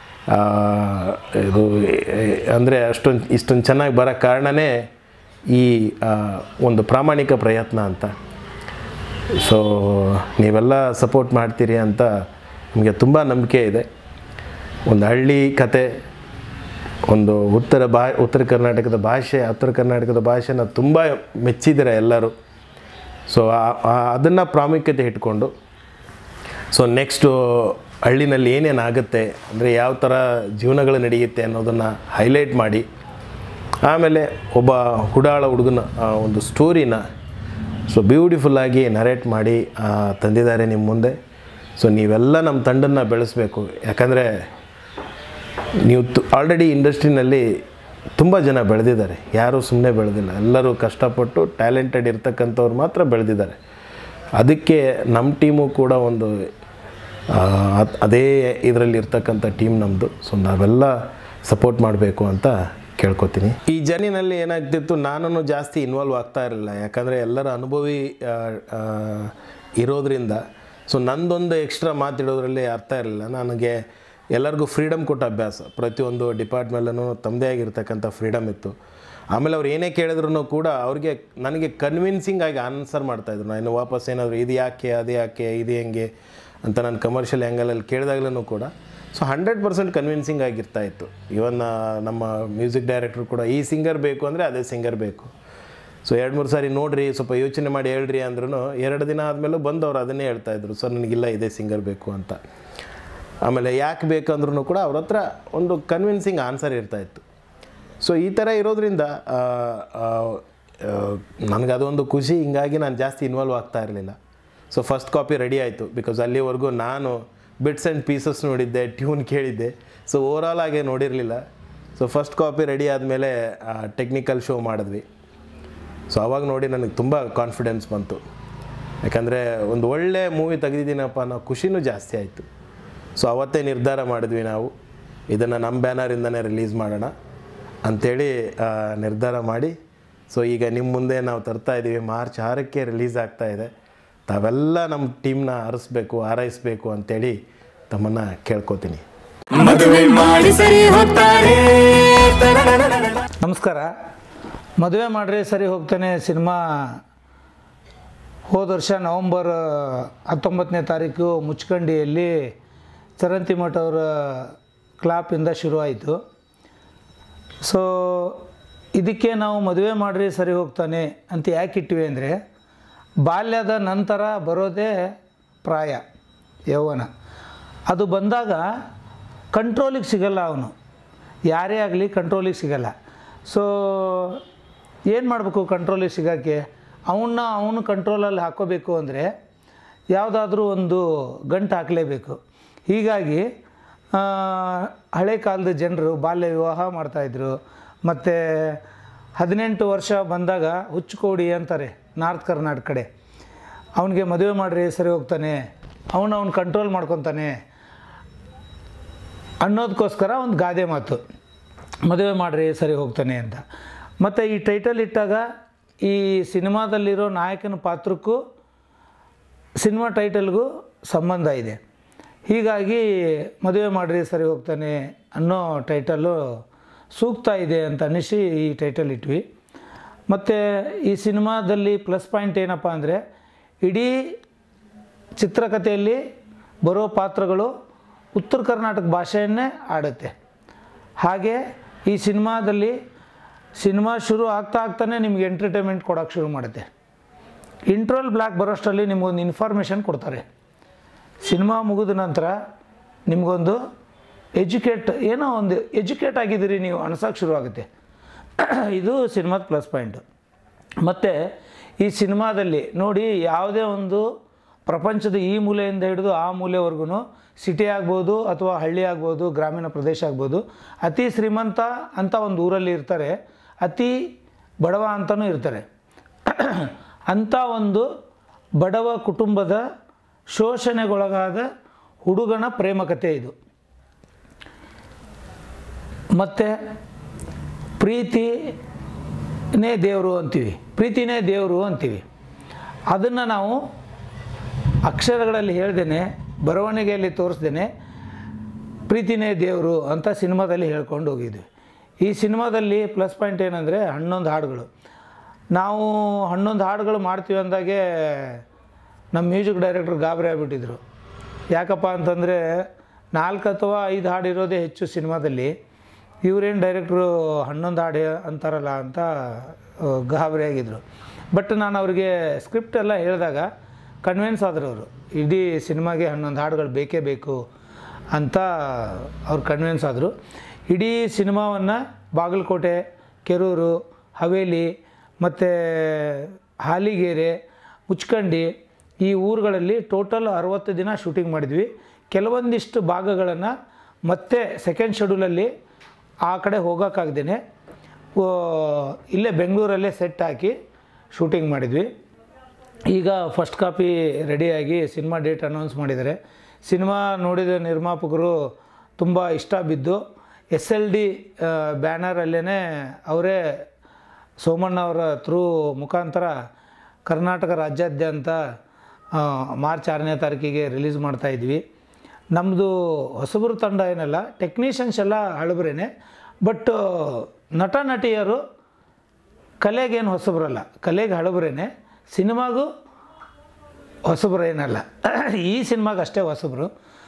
[SPEAKER 2] ಇದು ಅಂದರೆ ಅಷ್ಟೊಂದು ಇಷ್ಟೊಂದು ಚೆನ್ನಾಗಿ ಬರೋ ಕಾರಣನೇ ಈ ಆ, ಒಂದು ಪ್ರಾಮಾಣಿಕ ಪ್ರಯತ್ನ ಅಂತ ಸೊ ನೀವೆಲ್ಲ ಸಪೋರ್ಟ್ ಮಾಡ್ತೀರಿ ಅಂತ ನಿಮಗೆ ತುಂಬ ನಂಬಿಕೆ ಇದೆ ಒಂದು ಹಳ್ಳಿ ಕತೆ ಒಂದು ಉತ್ತರ ಬಾ ಉತ್ತರ ಕರ್ನಾಟಕದ ಭಾಷೆ ಉತ್ತರ ಕರ್ನಾಟಕದ ಭಾಷೆನ ತುಂಬ ಮೆಚ್ಚಿದ್ದೀರ ಎಲ್ಲರೂ ಸೊ ಅದನ್ನು ಪ್ರಾಮುಖ್ಯತೆ ಇಟ್ಕೊಂಡು ಸೊ ನೆಕ್ಸ್ಟು ಹಳ್ಳಿನಲ್ಲಿ ಏನೇನು ಆಗುತ್ತೆ ಅಂದರೆ ಯಾವ ಥರ ಜೀವನಗಳು ನಡೆಯುತ್ತೆ ಅನ್ನೋದನ್ನು ಹೈಲೈಟ್ ಮಾಡಿ ಆಮೇಲೆ ಒಬ್ಬ ಹುಡಾಳ ಹುಡುಗನ ಆ, ಒಂದು ಸ್ಟೋರಿನ ಸೊ ಬ್ಯೂಟಿಫುಲ್ಲಾಗಿ ನರೇಟ್ ಮಾಡಿ ಆ, ತಂದಿದ್ದಾರೆ ನಿಮ್ಮ ಮುಂದೆ ಸೊ ನೀವೆಲ್ಲ ನಮ್ಮ ತಂಡನ್ನು ಬೆಳೆಸಬೇಕು ಯಾಕಂದರೆ ನೀವು ತು ಆಲ್ರೆಡಿ ಇಂಡಸ್ಟ್ರಿನಲ್ಲಿ ತುಂಬ ಜನ ಬೆಳೆದಿದ್ದಾರೆ ಯಾರೂ ಸುಮ್ಮನೆ ಬೆಳೆದಿಲ್ಲ ಎಲ್ಲರೂ ಕಷ್ಟಪಟ್ಟು ಟ್ಯಾಲೆಂಟೆಡ್ ಇರ್ತಕ್ಕಂಥವ್ರು ಮಾತ್ರ ಬೆಳೆದಿದ್ದಾರೆ ಅದಕ್ಕೆ ನಮ್ಮ ಟೀಮು ಕೂಡ ಒಂದು ಆ, ಅದ್- ಅದೇ ಇದರಲ್ಲಿ ಇರ್ತಕ್ಕಂಥ ಟೀಮ್ ನಮ್ಮದು ಸೊ ನಾವೆಲ್ಲ ಸಪೋರ್ಟ್ ಮಾಡಬೇಕು ಅಂತ ಕೇಳ್ಕೊತೀನಿ ಈ ಜರ್ನಿನಲ್ಲಿ ಏನಾಗ್ತಿತ್ತು ನಾನು ಜಾಸ್ತಿ ಇನ್ವಾಲ್ವ್ ಆಗ್ತಾ ಇರಲಿಲ್ಲ ಯಾಕಂದರೆ ಎಲ್ಲರ ಅನುಭವಿ ಆ, ಆ, ಇರೋದ್ರಿಂದ ಸೊ ನಂದೊಂದು ಎಕ್ಸ್ಟ್ರಾ ಮಾತಿಡೋದ್ರಲ್ಲಿ ಅರ್ಥ ಇರಲಿಲ್ಲ ನನಗೆ ಎಲ್ಲರಿಗೂ ಫ್ರೀಡಮ್ ಕೊಟ್ಟ ಅಭ್ಯಾಸ ಪ್ರತಿಯೊಂದು ಡಿಪಾರ್ಟ್ಮೆಂಟಲ್ಲೂ ತಮ್ಮದೇ ಆಗಿರ್ತಕ್ಕಂಥ ಫ್ರೀಡಮ್ ಇತ್ತು ಆಮೇಲೆ ಅವ್ರು ಏನೇ ಕೇಳಿದ್ರು ಕೂಡ ಅವ್ರಿಗೆ ನನಗೆ ಕನ್ವಿನ್ಸಿಂಗ್ ಆಗಿ ಆನ್ಸರ್ ಮಾಡ್ತಾಯಿದ್ರು ನಾನು ವಾಪಸ್ ಏನಾದರೂ ಇದು ಯಾಕೆ ಅದು ಯಾಕೆ ಇದು ಹೆಂಗೆ ಅಂತ ನಾನು ಕಮರ್ಷಿಯಲ್ ಆ್ಯಂಗಲಲ್ಲಿ ಕೇಳಿದಾಗಲೂ ಕೂಡ ಸೊ ಹಂಡ್ರೆಡ್ ಪರ್ಸೆಂಟ್ ಕನ್ವಿನ್ಸಿಂಗ್ ಆಗಿರ್ತಾ ಇತ್ತು ಇವನ್ ನಮ್ಮ ಮ್ಯೂಸಿಕ್ ಡೈರೆಕ್ಟ್ರು ಕೂಡ ಈ ಸಿಂಗರ್ ಬೇಕು ಅಂದರೆ ಅದೇ ಸಿಂಗರ್ ಬೇಕು ಸೊ ಎರಡು ಮೂರು ಸಾರಿ ನೋಡ್ರಿ ಸ್ವಲ್ಪ ಯೋಚನೆ ಮಾಡಿ ಹೇಳ್ರಿ ಅಂದ್ರೂ ಎರಡು ದಿನ ಆದಮೇಲೂ ಬಂದು ಅವ್ರು ಅದನ್ನೇ ಹೇಳ್ತಾಯಿದ್ರು ಸರ್ ನನಗಿಲ್ಲ ಇದೇ ಸಿಂಗರ್ ಬೇಕು ಅಂತ ಆಮೇಲೆ ಯಾಕೆ ಬೇಕಂದ್ರೂ ಕೂಡ ಅವ್ರ ಹತ್ರ ಒಂದು ಕನ್ವಿನ್ಸಿಂಗ್ ಆನ್ಸರ್ ಇರ್ತಾಯಿತ್ತು ಸೊ ಈ ಥರ ಇರೋದ್ರಿಂದ ನನಗೆ ಅದೊಂದು ಖುಷಿ ಹಿಂಗಾಗಿ ನಾನು ಜಾಸ್ತಿ ಇನ್ವಾಲ್ವ್ ಆಗ್ತಾ ಇರಲಿಲ್ಲ ಸೊ ಫಸ್ಟ್ ಕಾಪಿ ರೆಡಿ ಆಯಿತು ಬಿಕಾಸ್ ಅಲ್ಲಿವರೆಗೂ ನಾನು ಬಿಟ್ಸ್ ಆ್ಯಂಡ್ ಪೀಸಸ್ ನೋಡಿದ್ದೆ ಟ್ಯೂನ್ ಕೇಳಿದ್ದೆ ಸೊ ಓವರಾಲ್ ಆಗಿ ನೋಡಿರಲಿಲ್ಲ ಸೊ ಫಸ್ಟ್ ಕಾಪಿ ರೆಡಿ ಆದಮೇಲೆ ಟೆಕ್ನಿಕಲ್ ಶೋ ಮಾಡಿದ್ವಿ ಸೊ ಅವಾಗ ನೋಡಿ ನನಗೆ ತುಂಬ ಕಾನ್ಫಿಡೆನ್ಸ್ ಬಂತು ಯಾಕಂದರೆ ಒಂದು ಒಳ್ಳೆ ಮೂವಿ ತೆಗೆದಿದ್ದೀನಪ್ಪ ಅನ್ನೋ ಖುಷಿನೂ ಜಾಸ್ತಿ ಆಯಿತು ಸೊ ಅವತ್ತೇ ನಿರ್ಧಾರ ಮಾಡಿದ್ವಿ ನಾವು ಇದನ್ನು ನಮ್ಮ ಬ್ಯಾನರಿಂದನೇ ರಿಲೀಸ್ ಮಾಡೋಣ ಅಂಥೇಳಿ ಆ, ನಿರ್ಧಾರ ಮಾಡಿ ಸೊ ಈಗ ನಿಮ್ಮ ಮುಂದೆ ನಾವು ತರ್ತಾ ಇದ್ದೀವಿ ಮಾರ್ಚ್ ಆರಕ್ಕೆ ರಿಲೀಸ್ ಆಗ್ತಾ ಇದೆ ತಾವೆಲ್ಲ ನಮ್ಮ ಟೀಮ್ನ ಹರಿಸ್ಬೇಕು ಹಾರೈಸಬೇಕು ಅಂಥೇಳಿ ತಮ್ಮನ್ನು ಕೇಳ್ಕೊತೀನಿ
[SPEAKER 1] ಮದುವೆ ಮಾಡಿ ಸರಿ ಹೋಗ್ತಾರೆ
[SPEAKER 3] ನಮಸ್ಕಾರ ಮದುವೆ ಮಾಡ್ರಿ ಸರಿ ಹೋಗ್ತಾನೆ ಸಿನಿಮಾ ಹೋದ ವರ್ಷ ನವಂಬರ್ ಹತ್ತೊಂಬತ್ತನೇ ತಾರೀಕು ಮುಚ್ಕಂಡಿಯಲ್ಲಿ ಚರಂತಿ ಮಠ ಅವರ ಕ್ಲಾಪಿಂದ ಶುರುವಾಯಿತು ಸೊ ಇದಕ್ಕೆ ನಾವು ಮದುವೆ ಮಾಡ್ರಿ ಸರಿ ಹೋಗ್ತಾನೆ ಅಂತ ಯಾಕೆ ಇಟ್ಟಿವಿ ಅಂದರೆ ಬಾಲ್ಯದ ನಂತರ ಬರೋದೇ ಪ್ರಾಯ ಯೌವನ ಅದು ಬಂದಾಗ ಕಂಟ್ರೋಲಿಗೆ ಸಿಗಲ್ಲ ಅವನು ಯಾರೇ ಆಗಲಿ ಕಂಟ್ರೋಲಿಗೆ ಸಿಗಲ್ಲ ಸೊ ಏನು ಮಾಡಬೇಕು ಕಂಟ್ರೋಲಿಗೆ ಸಿಗೋಕ್ಕೆ ಅವನ್ನ ಅವನು ಕಂಟ್ರೋಲಲ್ಲಿ ಹಾಕೋಬೇಕು ಅಂದರೆ ಯಾವುದಾದ್ರೂ ಒಂದು ಗಂಟು ಹಾಕಲೇಬೇಕು ಹೀಗಾಗಿ ಆ, ಹಳೆ ಕಾಲದ ಜನರು ಬಾಲ್ಯ ವಿವಾಹ ಮಾಡ್ತಾಯಿದ್ರು ಮತ್ತು ಹದಿನೆಂಟು ವರ್ಷ ಬಂದಾಗ ಹುಚ್ಚುಕೋಡಿ ಅಂತಾರೆ ನಾರ್ತ್ ಕರ್ನಾಟಕ ಕಡೆ ಅವನಿಗೆ ಮದುವೆ ಮಾಡ್ರಿ ಸರಿ ಹೋಗ್ತಾನೆ ಅವನು ಅವ್ನು ಕಂಟ್ರೋಲ್ ಮಾಡ್ಕೊತಾನೆ ಅನ್ನೋದಕ್ಕೋಸ್ಕರ ಒಂದು ಗಾದೆ ಮಾತು ಮದುವೆ ಮಾಡ್ರಿ ಸರಿ ಹೋಗ್ತಾನೆ ಅಂತ ಮತ್ತು ಈ ಟೈಟಲ್ ಇಟ್ಟಾಗ ಈ ಸಿನಿಮಾದಲ್ಲಿರೋ ನಾಯಕನ ಪಾತ್ರಕ್ಕೂ ಸಿನಿಮಾ ಟೈಟಲ್ಗೂ ಸಂಬಂಧ ಇದೆ ಹೀಗಾಗಿ ಮದುವೆ ಮಾಡ್ರಿ ಸರಿ ಹೋಗ್ತಾನೆ ಅನ್ನೋ ಟೈಟಲ್ಲು ಸೂಕ್ತ ಇದೆ ಅಂತ ಅನ್ನಿಸಿ ಈ ಟೈಟಲ್ ಇಟ್ವಿ ಮತ್ತು ಈ ಸಿನಿಮಾದಲ್ಲಿ ಪ್ಲಸ್ ಪಾಯಿಂಟ್ ಏನಪ್ಪ ಅಂದರೆ ಇಡೀ ಚಿತ್ರಕಥೆಯಲ್ಲಿ ಬರೋ ಪಾತ್ರಗಳು ಉತ್ತರ ಕರ್ನಾಟಕ ಭಾಷೆಯನ್ನೇ ಆಡುತ್ತೆ ಹಾಗೆ ಈ ಸಿನಿಮಾದಲ್ಲಿ ಸಿನಿಮಾ ಶುರು ಆಗ್ತಾ ಆಗ್ತಾನೆ ನಿಮ್ಗೆ ಎಂಟರ್ಟೈನ್ಮೆಂಟ್ ಕೊಡೋಕ್ಕೆ ಶುರು ಮಾಡುತ್ತೆ ಇಂಟ್ರೋಲ್ ಬ್ಲಾಕ್ ಬರೋಷ್ಟರಲ್ಲಿ ನಿಮಗೊಂದು ಇನ್ಫಾರ್ಮೇಷನ್ ಕೊಡ್ತಾರೆ ಸಿನಿಮಾ ಮುಗಿದ ನಂತರ ನಿಮಗೊಂದು ಎಜುಕೇಟ್ ಏನೋ ಒಂದು ಎಜುಕೇಟ್ ಆಗಿದ್ದೀರಿ ನೀವು ಅನ್ಸೋಕ್ಕೆ ಶುರುವಾಗುತ್ತೆ ಇದು ಸಿನಿಮಾದ ಪ್ಲಸ್ ಪಾಯಿಂಟು ಮತ್ತು ಈ ಸಿನಿಮಾದಲ್ಲಿ ನೋಡಿ ಯಾವುದೇ ಒಂದು ಪ್ರಪಂಚದ ಈ ಮೂಲೆಯಿಂದ ಹಿಡಿದು ಆ ಮೂಲೆವರೆಗೂ ಸಿಟಿ ಆಗ್ಬೋದು ಅಥವಾ ಹಳ್ಳಿ ಆಗ್ಬೋದು ಗ್ರಾಮೀಣ ಪ್ರದೇಶ ಆಗ್ಬೋದು ಅತಿ ಶ್ರೀಮಂತ ಅಂತ ಒಂದು ಊರಲ್ಲಿ ಇರ್ತಾರೆ ಅತಿ ಬಡವ ಅಂತಲೂ ಇರ್ತಾರೆ ಅಂಥ ಒಂದು ಬಡವ ಕುಟುಂಬದ ಶೋಷಣೆಗೊಳಗಾದ ಹುಡುಗನ ಪ್ರೇಮಕತೆ ಇದು ಮತ್ತು ಪ್ರೀತಿನೇ ದೇವರು ಅಂತೀವಿ ಪ್ರೀತಿನೇ ದೇವರು ಅಂತೀವಿ ಅದನ್ನು ನಾವು ಅಕ್ಷರಗಳಲ್ಲಿ ಹೇಳ್ದೇನೆ ಬರವಣಿಗೆಯಲ್ಲಿ ತೋರಿಸ್ದೇನೆ ಪ್ರೀತಿನೇ ದೇವರು ಅಂತ ಸಿನಿಮಾದಲ್ಲಿ ಹೇಳ್ಕೊಂಡು ಹೋಗಿದ್ವಿ ಈ ಸಿನಿಮಾದಲ್ಲಿ ಪ್ಲಸ್ ಪಾಯಿಂಟ್ ಏನಂದರೆ ಹನ್ನೊಂದು ಹಾಡುಗಳು ನಾವು ಹನ್ನೊಂದು ಹಾಡುಗಳು ಮಾಡ್ತೀವಿ ಅಂದಾಗೆ ನಮ್ಮ ಮ್ಯೂಸಿಕ್ ಡೈರೆಕ್ಟ್ರ್ ಗಾಬರಿ ಆಗಿಬಿಟ್ಟಿದ್ರು ಯಾಕಪ್ಪ ಅಂತಂದರೆ ನಾಲ್ಕು ಅಥವಾ ಐದು ಹಾಡು ಇರೋದೇ ಹೆಚ್ಚು ಸಿನಿಮಾದಲ್ಲಿ ಇವರೇನು ಡೈರೆಕ್ಟ್ರು ಹನ್ನೊಂದು ಹಾಡು ಅಂತಾರಲ್ಲ ಅಂತ ಆ, ಗಾಬರಿ ಆಗಿದ್ರು ಬಟ್ ನಾನು ಅವ್ರಿಗೆ ಸ್ಕ್ರಿಪ್ಟ್ ಎಲ್ಲ ಹೇಳಿದಾಗ ಕನ್ವಿನ್ಸ್ ಆದರು ಅವರು ಇಡೀ ಸಿನಿಮಾಗೆ ಹನ್ನೊಂದು ಹಾಡುಗಳು ಬೇಕೇ ಬೇಕು ಅಂತ ಅವ್ರು ಕನ್ವಿನ್ಸ್ ಆದರು ಇಡೀ ಸಿನಿಮಾವನ್ನು ಬಾಗಲಕೋಟೆ ಕೆರೂರು ಹವೇಲಿ ಮತ್ತು ಹಾಲಿಗೆರೆ ಮುಚ್ಕಂಡಿ ಈ ಊರುಗಳಲ್ಲಿ ಟೋಟಲ್ ಅರವತ್ತು ದಿನ ಶೂಟಿಂಗ್ ಮಾಡಿದ್ವಿ ಕೆಲವೊಂದಿಷ್ಟು ಭಾಗಗಳನ್ನು ಮತ್ತೆ ಸೆಕೆಂಡ್ ಶೆಡ್ಯೂಲಲ್ಲಿ ಆ ಕಡೆ ಹೋಗೋಕ್ಕಾಗ್ದೇ ಇಲ್ಲೇ ಬೆಂಗಳೂರಲ್ಲೇ ಸೆಟ್ ಹಾಕಿ ಶೂಟಿಂಗ್ ಮಾಡಿದ್ವಿ ಈಗ ಫಸ್ಟ್ ಕಾಪಿ ರೆಡಿಯಾಗಿ ಸಿನಿಮಾ ಡೇಟ್ ಅನೌನ್ಸ್ ಮಾಡಿದ್ದಾರೆ ಸಿನಿಮಾ ನೋಡಿದ ನಿರ್ಮಾಪಕರು ತುಂಬ ಇಷ್ಟ ಬಿದ್ದು ಎಸ್ ಎಲ್ ಡಿ ಬ್ಯಾನರಲ್ಲೇ ಅವರೇ ಸೋಮಣ್ಣ ಅವರ ಥ್ರೂ ಮುಖಾಂತರ ಕರ್ನಾಟಕ ರಾಜ್ಯಾದ್ಯಂತ ಆ, ಮಾರ್ಚ್ ಆರನೇ ತಾರೀಕಿಗೆ ರಿಲೀಸ್ ಮಾಡ್ತಾಯಿದ್ವಿ ನಮ್ಮದು ಹೊಸಬರು ತಂಡ ಏನಲ್ಲ ಟೆಕ್ನಿಷಿಯನ್ಸ್ ಎಲ್ಲ ಹಳಬರೇನೆ ಬಟ್ ನಟ ನಟಿಯರು ಕಲೆಗೇನು ಹೊಸಬರಲ್ಲ ಕಲೆಗೆ ಹಳಬರೇನೆ ಸಿನಿಮಾಗೂ ಹೊಸಬರು ಏನಲ್ಲ ಈ ಸಿನಿಮಾಗೆ ಅಷ್ಟೇ ಹೊಸಬರು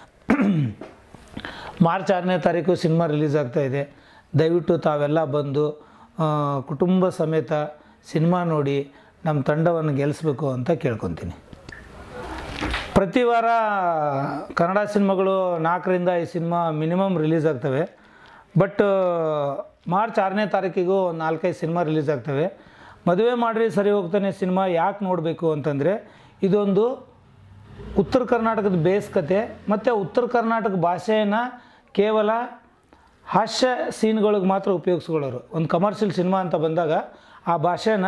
[SPEAKER 3] ಮಾರ್ಚ್ ಆರನೇ ತಾರೀಕು ಸಿನಿಮಾ ರಿಲೀಸ್ ಆಗ್ತಾ ಇದೆ ದಯವಿಟ್ಟು ತಾವೆಲ್ಲ ಬಂದು ಆ, ಕುಟುಂಬ ಸಮೇತ ಸಿನಿಮಾ ನೋಡಿ ನಮ್ಮ ತಂಡವನ್ನು ಗೆಲ್ಲಿಸ್ಬೇಕು ಅಂತ ಕೇಳ್ಕೊತೀನಿ ಪ್ರತಿ ವಾರ ಕನ್ನಡ ಸಿನಿಮಾಗಳು ನಾಲ್ಕರಿಂದ ಐದು ಸಿನಿಮಾ ಮಿನಿಮಮ್ ರಿಲೀಸ್ ಆಗ್ತವೆ ಬಟ್ ಮಾರ್ಚ್ ಆರನೇ ತಾರೀಕಿಗೂ ಒಂದು ನಾಲ್ಕೈದು ಸಿನಿಮಾ ರಿಲೀಸ್ ಆಗ್ತವೆ ಮದುವೆ ಮಾಡ್ರಿ ಸರಿ ಹೋಗ್ತಾನೆ ಸಿನಿಮಾ ಯಾಕೆ ನೋಡಬೇಕು ಅಂತಂದರೆ ಇದೊಂದು ಉತ್ತರ ಕರ್ನಾಟಕದ ಬೇಸ್ ಕತೆ ಮತ್ತು ಉತ್ತರ ಕರ್ನಾಟಕ ಭಾಷೆಯನ್ನು ಕೇವಲ ಹಾಸ್ಯ ಸೀನ್ಗಳಿಗೆ ಮಾತ್ರ ಉಪಯೋಗಿಸ್ಕೊಳ್ಳೋರು ಒಂದು ಕಮರ್ಷಿಯಲ್ ಸಿನಿಮಾ ಅಂತ ಬಂದಾಗ ಆ ಭಾಷೆನ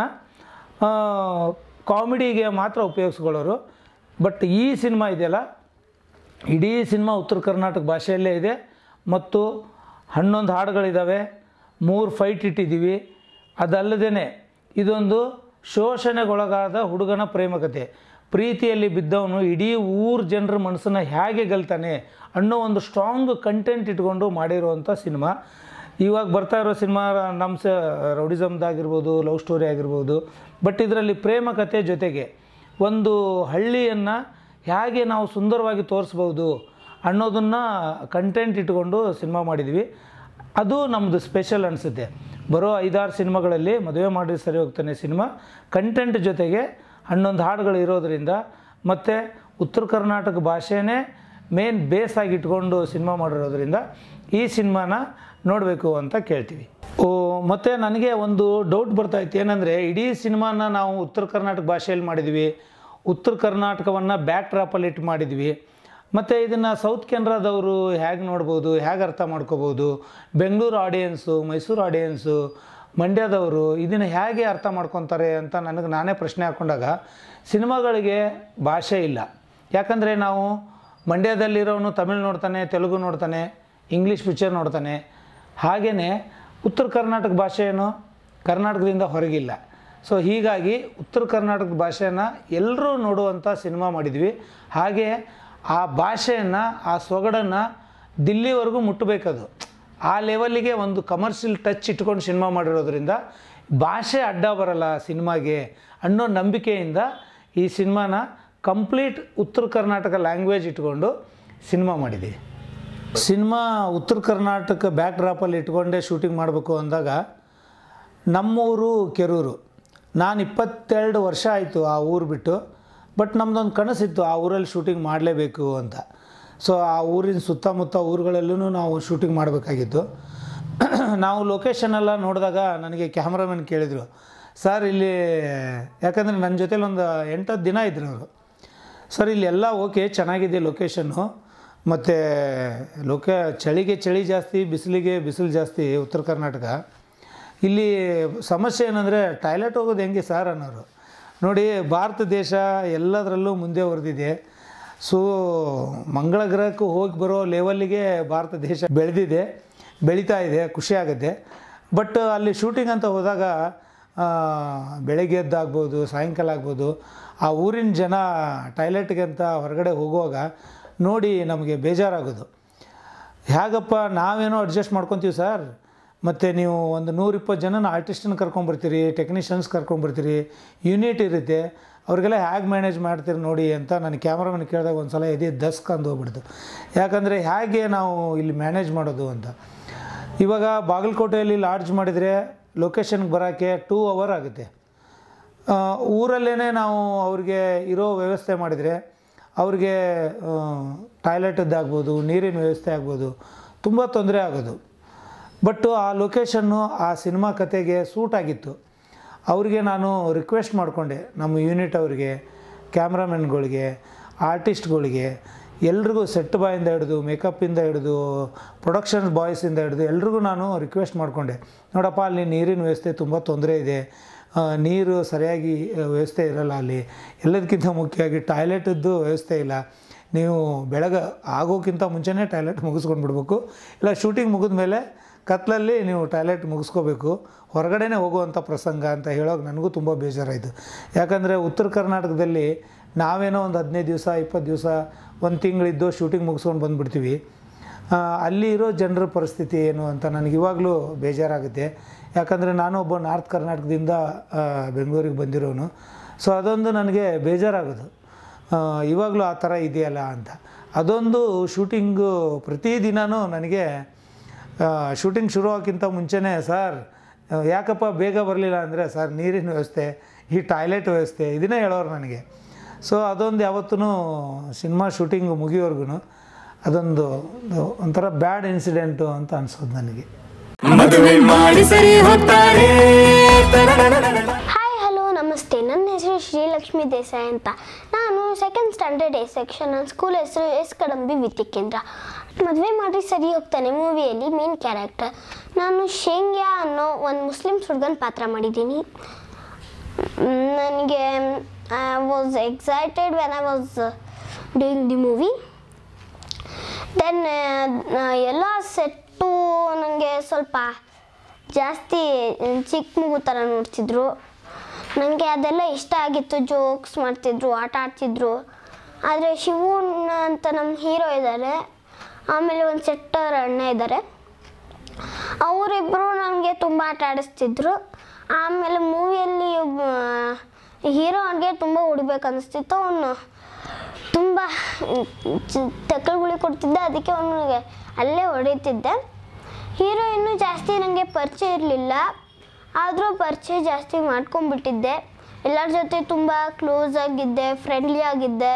[SPEAKER 3] ಕಾಮಿಡಿಗೆ ಮಾತ್ರ ಉಪಯೋಗಿಸ್ಕೊಳ್ಳೋರು ಬಟ್ ಈ ಸಿನಿಮಾ ಇದೆಯಲ್ಲ ಇಡೀ ಸಿನಿಮಾ ಉತ್ತರ ಕರ್ನಾಟಕ ಭಾಷೆಯಲ್ಲೇ ಇದೆ ಮತ್ತು ಹನ್ನೊಂದು ಹಾಡುಗಳಿದ್ದಾವೆ ಮೂರು ಫೈಟ್ ಇಟ್ಟಿದ್ದೀವಿ ಅದಲ್ಲದೇ ಇದೊಂದು ಶೋಷಣೆಗೊಳಗಾದ ಹುಡುಗನ ಪ್ರೇಮಕತೆ ಪ್ರೀತಿಯಲ್ಲಿ ಬಿದ್ದವನು ಇಡೀ ಊರು ಜನರ ಮನಸ್ಸನ್ನು ಹೇಗೆ ಗೆಲ್ತಾನೆ ಅನ್ನೋ ಒಂದು ಸ್ಟ್ರಾಂಗ್ ಕಂಟೆಂಟ್ ಇಟ್ಕೊಂಡು ಮಾಡಿರುವಂಥ ಸಿನಿಮಾ ಇವಾಗ ಬರ್ತಾ ಇರೋ ಸಿನಿಮಾ ನಮ್ಮ ಸ ರೌಡಿಸಮ್ದಾಗಿರ್ಬೋದು ಲವ್ ಸ್ಟೋರಿ ಆಗಿರ್ಬೋದು ಬಟ್ ಇದರಲ್ಲಿ ಪ್ರೇಮ ಕಥೆ ಜೊತೆಗೆ ಒಂದು ಹಳ್ಳಿಯನ್ನು ಹೇಗೆ ನಾವು ಸುಂದರವಾಗಿ ತೋರಿಸ್ಬೋದು ಅನ್ನೋದನ್ನು ಕಂಟೆಂಟ್ ಇಟ್ಕೊಂಡು ಸಿನಿಮಾ ಮಾಡಿದ್ವಿ ಅದು ನಮ್ಮದು ಸ್ಪೆಷಲ್ ಅನಿಸುತ್ತೆ ಬರೋ ಐದಾರು ಸಿನಿಮಾಗಳಲ್ಲಿ ಮದುವೆ ಮಾಡಿ ಸರಿ ಹೋಗ್ತಾನೆ ಸಿನಿಮಾ ಕಂಟೆಂಟ್ ಜೊತೆಗೆ ಹನ್ನೊಂದು ಹಾಡುಗಳು ಇರೋದರಿಂದ ಮತ್ತು ಉತ್ತರ ಕರ್ನಾಟಕ ಭಾಷೆನೇ ಮೇನ್ ಬೇಸ್ ಆಗಿ ಇಟ್ಕೊಂಡು ಸಿನಿಮಾ ಮಾಡಿರೋದ್ರಿಂದ ಈ ಸಿನಿಮಾನ ನೋಡಬೇಕು ಅಂತ ಕೇಳ್ತೀವಿ ಓ ಮತ್ತು ನನಗೆ ಒಂದು ಡೌಟ್ ಬರ್ತಾ ಇತ್ತು ಏನಂದರೆ ಇಡೀ ಸಿನಿಮಾನ ನಾವು ಉತ್ತರ ಕರ್ನಾಟಕ ಭಾಷೆಯಲ್ಲಿ ಮಾಡಿದ್ವಿ ಉತ್ತರ ಕರ್ನಾಟಕವನ್ನು ಬ್ಯಾಕ್ ಡ್ರಾಪಲ್ಲಿ ಇಟ್ಟು ಮಾಡಿದ್ವಿ ಮತ್ತು ಇದನ್ನು ಸೌತ್ ಕೆನರಾದವರು ಹೇಗೆ ನೋಡ್ಬೋದು ಹೇಗೆ ಅರ್ಥ ಮಾಡ್ಕೋಬೋದು ಬೆಂಗಳೂರು ಆಡಿಯನ್ಸು ಮೈಸೂರು ಆಡಿಯನ್ಸು ಮಂಡ್ಯದವರು ಇದನ್ನು ಹೇಗೆ ಅರ್ಥ ಮಾಡ್ಕೊತಾರೆ ಅಂತ ನನಗೆ ನಾನೇ ಪ್ರಶ್ನೆ ಹಾಕ್ಕೊಂಡಾಗ ಸಿನಿಮಾಗಳಿಗೆ ಭಾಷೆ ಇಲ್ಲ ಯಾಕಂದರೆ ನಾವು ಮಂಡ್ಯದಲ್ಲಿರೋನು ತಮಿಳು ನೋಡ್ತಾನೆ ತೆಲುಗು ನೋಡ್ತಾನೆ ಇಂಗ್ಲೀಷ್ ಪಿಕ್ಚರ್ ನೋಡ್ತಾನೆ ಹಾಗೆಯೇ ಉತ್ತರ ಕರ್ನಾಟಕ ಭಾಷೆಯನ್ನು ಕರ್ನಾಟಕದಿಂದ ಹೊರಗಿಲ್ಲ ಸೊ ಹೀಗಾಗಿ ಉತ್ತರ ಕರ್ನಾಟಕದ ಭಾಷೆಯನ್ನು ಎಲ್ಲರೂ ನೋಡುವಂಥ ಸಿನಿಮಾ ಮಾಡಿದ್ವಿ ಹಾಗೆ ಆ ಭಾಷೆಯನ್ನು ಆ ಸೊಗಡನ್ನು ದಿಲ್ಲಿವರೆಗೂ ಮುಟ್ಟಬೇಕದು ಆ ಲೆವೆಲ್ಲಿಗೆ ಒಂದು ಕಮರ್ಷಿಯಲ್ ಟಚ್ ಇಟ್ಕೊಂಡು ಸಿನಿಮಾ ಮಾಡಿರೋದ್ರಿಂದ ಭಾಷೆ ಅಡ್ಡ ಬರಲ್ಲ ಸಿನಿಮಾಗೆ ಅನ್ನೋ ನಂಬಿಕೆಯಿಂದ ಈ ಸಿನಿಮಾನ ಕಂಪ್ಲೀಟ್ ಉತ್ತರ ಕರ್ನಾಟಕ ಲ್ಯಾಂಗ್ವೇಜ್ ಇಟ್ಕೊಂಡು ಸಿನಿಮಾ ಮಾಡಿದ್ದೀವಿ ಸಿನಿಮಾ ಉತ್ತರ ಕರ್ನಾಟಕ ಬ್ಯಾಕ್ ಡ್ರಾಪಲ್ಲಿ ಇಟ್ಕೊಂಡೇ ಶೂಟಿಂಗ್ ಮಾಡಬೇಕು ಅಂದಾಗ ನಮ್ಮೂರು ಕೆರೂರು ನಾನು ಇಪ್ಪತ್ತೆರಡು ವರ್ಷ ಆಯಿತು ಆ ಊರು ಬಿಟ್ಟು ಬಟ್ ನಮ್ಮದೊಂದು ಕನಸಿತ್ತು ಆ ಊರಲ್ಲಿ ಶೂಟಿಂಗ್ ಮಾಡಲೇಬೇಕು ಅಂತ ಸೊ ಆ ಊರಿನ ಸುತ್ತಮುತ್ತ ಊರುಗಳಲ್ಲೂ ನಾವು ಶೂಟಿಂಗ್ ಮಾಡಬೇಕಾಗಿತ್ತು ನಾವು ಲೊಕೇಶನ್ ಎಲ್ಲ ನೋಡಿದಾಗ ನನಗೆ ಕ್ಯಾಮ್ರಾಮನ್ ಕೇಳಿದರು ಸರ್ ಇಲ್ಲಿ ಯಾಕಂದರೆ ನನ್ನ ಜೊತೇಲಿ ಒಂದು ಎಂಟತ್ತು ದಿನ ಇದ್ರು ಅವರು ಸರ್ ಇಲ್ಲೆಲ್ಲ ಓಕೆ ಚೆನ್ನಾಗಿದೆ ಲೊಕೇಶನ್ನು ಮತ್ತು ಲೊಕೆ ಚಳಿಗೆ ಚಳಿ ಜಾಸ್ತಿ ಬಿಸಿಲಿಗೆ ಬಿಸಿಲು ಜಾಸ್ತಿ ಉತ್ತರ ಕರ್ನಾಟಕ ಇಲ್ಲಿ ಸಮಸ್ಯೆ ಏನಂದರೆ ಟಾಯ್ಲೆಟ್ ಹೋಗೋದು ಹೆಂಗೆ ಸರ್ ಅನ್ನೋರು ನೋಡಿ ಭಾರತ ದೇಶ ಎಲ್ಲದರಲ್ಲೂ ಮುಂದೆ ಹೊರದಿದೆ ಸೊ ಮಂಗಳ ಗ್ರಹಕ್ಕೂ ಹೋಗಿ ಬರೋ ಲೆವೆಲ್ಲಿಗೆ ಭಾರತ ದೇಶ ಬೆಳೆದಿದೆ ಬೆಳೀತಾ ಇದೆ ಖುಷಿ ಆಗುತ್ತೆ ಬಟ್ ಅಲ್ಲಿ ಶೂಟಿಂಗ್ ಅಂತ ಹೋದಾಗ ಆ, ಬೆಳಗ್ಗೆ ಎದ್ದಾಗ್ಬೋದು ಸಾಯಂಕಾಲ ಆಗ್ಬೋದು ಆ ಊರಿನ ಜನ ಟಾಯ್ಲೆಟ್ಗೆ ಅಂತ ಹೊರಗಡೆ ಹೋಗುವಾಗ ನೋಡಿ ನಮಗೆ ಬೇಜಾರಾಗೋದು ಹೇಗಪ್ಪ ನಾವೇನೋ ಅಡ್ಜಸ್ಟ್ ಮಾಡ್ಕೊತೀವಿ ಸರ್ ಮತ್ತು ನೀವು ಒಂದು ನೂರಿಪ್ಪತ್ತು ಜನನ ಆರ್ಟಿಸ್ಟನ್ನ ಕರ್ಕೊಂಬರ್ತೀರಿ ಟೆಕ್ನಿಷಿಯನ್ಸ್ ಕರ್ಕೊಂಬರ್ತೀರಿ ಯೂನಿಟ್ ಇರುತ್ತೆ ಅವ್ರಿಗೆಲ್ಲ ಹೇಗೆ ಮ್ಯಾನೇಜ್ ಮಾಡ್ತೀರಿ ನೋಡಿ ಅಂತ ನಾನು ಕ್ಯಾಮ್ರಾಮನ್ ಕೇಳಿದಾಗ ಒಂದು ಸಲ ಎದೆ ದಸ್ಕ್ ಅಂದು ಹೋಗ್ಬಿಡ್ತು ಯಾಕಂದರೆ ಹೇಗೆ ನಾವು ಇಲ್ಲಿ ಮ್ಯಾನೇಜ್ ಮಾಡೋದು ಅಂತ ಇವಾಗ ಬಾಗಲಕೋಟೆಯಲ್ಲಿ ಲಾಡ್ಜ್ ಮಾಡಿದರೆ ಲೊಕೇಶನ್ಗೆ ಬರೋಕ್ಕೆ ಟೂ ಅವರ್ ಆಗುತ್ತೆ ಊರಲ್ಲೇ ನಾವು ಅವ್ರಿಗೆ ಇರೋ ವ್ಯವಸ್ಥೆ ಮಾಡಿದರೆ ಅವ್ರಿಗೆ ಟಾಯ್ಲೆಟದ್ದಾಗ್ಬೋದು ನೀರಿನ ವ್ಯವಸ್ಥೆ ಆಗ್ಬೋದು ತುಂಬ ತೊಂದರೆ ಆಗೋದು ಬಟ್ ಆ ಲೊಕೇಶನ್ನು ಆ ಸಿನಿಮಾ ಕತೆಗೆ ಸೂಟ್ ಆಗಿತ್ತು ಅವರಿಗೆ ನಾನು ರಿಕ್ವೆಸ್ಟ್ ಮಾಡಿಕೊಂಡೆ ನಮ್ಮ ಯೂನಿಟ್ ಅವರಿಗೆ ಕ್ಯಾಮ್ರಾಮನ್ಗಳಿಗೆ ಆರ್ಟಿಸ್ಟ್ಗಳಿಗೆ ಎಲ್ರಿಗೂ ಸೆಟ್ ಬಾಯಿಂದ ಹಿಡಿದು ಮೇಕಪ್ಪಿಂದ ಹಿಡಿದು ಪ್ರೊಡಕ್ಷನ್ ಬಾಯ್ಸಿಂದ ಹಿಡಿದು ಎಲ್ರಿಗೂ ನಾನು ರಿಕ್ವೆಸ್ಟ್ ಮಾಡಿಕೊಂಡೆ ನೋಡಪ್ಪ ಅಲ್ಲಿ ನೀರಿನ ವ್ಯವಸ್ಥೆ ತುಂಬ ತೊಂದರೆ ಇದೆ ಆ, ನೀರು ಸರಿಯಾಗಿ ಆ, ವ್ಯವಸ್ಥೆ ಇರಲ್ಲ ಅಲ್ಲಿ ಎಲ್ಲದಕ್ಕಿಂತ ಮುಖ್ಯವಾಗಿ ಟಾಯ್ಲೆಟದ್ದು ವ್ಯವಸ್ಥೆ ಇಲ್ಲ ನೀವು ಬೆಳಗ್ಗೆ ಆಗೋಕ್ಕಿಂತ ಮುಂಚೆನೇ ಟಾಯ್ಲೆಟ್ ಮುಗಿಸ್ಕೊಂಡು ಬಿಡಬೇಕು ಇಲ್ಲ ಶೂಟಿಂಗ್ ಮುಗಿದ ಮೇಲೆ ಕತ್ಲಲ್ಲಿ ನೀವು ಟಾಯ್ಲೆಟ್ ಮುಗಿಸ್ಕೋಬೇಕು ಹೊರಗಡೆನೇ ಹೋಗುವಂಥ ಪ್ರಸಂಗ ಅಂತ ಹೇಳೋಕೆ ನನಗೂ ತುಂಬ ಬೇಜಾರಾಯಿತು ಯಾಕಂದರೆ ಉತ್ತರ ಕರ್ನಾಟಕದಲ್ಲಿ ನಾವೇನೋ ಒಂದು ಹದಿನೈದು ದಿವಸ ಇಪ್ಪತ್ತು ದಿವಸ ಒಂದು ತಿಂಗಳಿದ್ದು ಶೂಟಿಂಗ್ ಮುಗಿಸ್ಕೊಂಡು ಬಂದುಬಿಡ್ತೀವಿ ಆ, ಅಲ್ಲಿ ಇರೋ ಜನರ ಪರಿಸ್ಥಿತಿ ಏನು ಅಂತ ನನಗೆ ಇವಾಗಲೂ ಬೇಜಾರಾಗುತ್ತೆ ಯಾಕಂದರೆ ನಾನು ಒಬ್ಬ ನಾರ್ತ್ ಕರ್ನಾಟಕದಿಂದ ಆ, ಬೆಂಗಳೂರಿಗೆ ಬಂದಿರೋನು ಸೊ ಅದೊಂದು ನನಗೆ ಬೇಜಾರಾಗೋದು ಆ, ಇವಾಗಲೂ ಆ ಥರ ಇದೆಯಲ್ಲ ಅಂತ ಅದೊಂದು ಶೂಟಿಂಗು ಪ್ರತಿದಿನವೂ ನನಗೆ ಶೂಟಿಂಗ್ ಶುರು ಆಗೋಕ್ಕಿಂತ ಮುಂಚೆನೇ ಸರ್ ಆ, ಯಾಕಪ್ಪ ಬೇಗ ಬರಲಿಲ್ಲ ಅಂದರೆ ಸರ್ ನೀರಿನ ವ್ಯವಸ್ಥೆ ಈ ಟಾಯ್ಲೆಟ್ ವ್ಯವಸ್ಥೆ ಇದನ್ನೇ ಹೇಳೋರು ನನಗೆ ಸೊ ಅದೊಂದು ಯಾವತ್ತೂ ಸಿನಿಮಾ ಶೂಟಿಂಗ್ ಮುಗಿಯೋರ್ಗು ಅದೊಂದು ಒಂಥರ ಬ್ಯಾಡ್ ಇನ್ಸಿಡೆಂಟು ಅಂತ ಅನ್ಸೋದು ನನಗೆ
[SPEAKER 1] ಮದುವೆ ಮಾಡಿ ಸರಿ ಹೋಗ್ತಾರೆ
[SPEAKER 4] ಹಾಯ್ ಹಲೋ ನಮಸ್ತೆ ನನ್ನ ಹೆಸರು ಶ್ರೀಲಕ್ಷ್ಮಿ ದೇಸಾಯಿ ಅಂತ ನಾನು ಸೆಕೆಂಡ್ ಸ್ಟ್ಯಾಂಡರ್ಡ್ ಎ ಸೆಕ್ಷನ್ ನನ್ನ ಸ್ಕೂಲ್ ಹೆಸರು ಎಸ್ ಕಡಂಬಿ ವಿದ್ಯಾಕೇಂದ್ರ ಮದುವೆ ಮಾಡಿ ಸರಿ ಹೋಗ್ತಾನೆ ಮೂವಿಯಲ್ಲಿ ಮೇನ್ ಕ್ಯಾರೆಕ್ಟರ್ ನಾನು ಶೇಂಗ್ಯಾ ಅನ್ನೋ ಒಂದು ಮುಸ್ಲಿಮ್ಸ್ ಹುಡುಗನ ಪಾತ್ರ ಮಾಡಿದ್ದೀನಿ ನನಗೆ I was excited when I was doing the movie then ಎಲ್ಲ ಸೆಟ್ಟು ನನಗೆ ಸ್ವಲ್ಪ ಜಾಸ್ತಿ ಚಿಕ್ಕ ಮಗು ಥರ ನೋಡ್ತಿದ್ರು ನನಗೆ ಅದೆಲ್ಲ ಇಷ್ಟ ಆಗಿತ್ತು ಜೋಕ್ಸ್ ಮಾಡ್ತಿದ್ರು ಆಟ ಆಡ್ತಿದ್ರು ಆದರೆ ಶಿವನ್ ಅಂತ ನಮ್ಮ ಹೀರೋ ಇದ್ದಾರೆ ಆಮೇಲೆ ಒಂದು ಸೆಟ್ಟರ್ ಅಣ್ಣ ಇದ್ದಾರೆ ಅವರಿಬ್ಬರು ನನಗೆ ತುಂಬ ಆಟ ಆಡಿಸ್ತಿದ್ರು ಆಮೇಲೆ ಮೂವಿಯಲ್ಲಿ ಹೀರೋ ಅವ್ನಿಗೆ ತುಂಬ ಹೊಡಿಬೇಕು ಅನ್ನಿಸ್ತಿತ್ತು ಅವನು ತುಂಬ ತಕ್ಕಳುಗುಳಿ ಕೊಡ್ತಿದ್ದೆ ಅದಕ್ಕೆ ಅವನಿಗೆ ಅಲ್ಲೇ ಹೊಡಿತಿದ್ದೆ ಹೀರೋಯಿನ್ನು ಜಾಸ್ತಿ ನನಗೆ ಪರಿಚಯ ಇರಲಿಲ್ಲ ಆದರೂ ಪರಿಚಯ ಜಾಸ್ತಿ ಮಾಡ್ಕೊಂಡ್ಬಿಟ್ಟಿದ್ದೆ ಎಲ್ಲರ ಜೊತೆ ತುಂಬ ಕ್ಲೋಸ್ ಆಗಿದ್ದೆ ಫ್ರೆಂಡ್ಲಿ ಆಗಿದ್ದೆ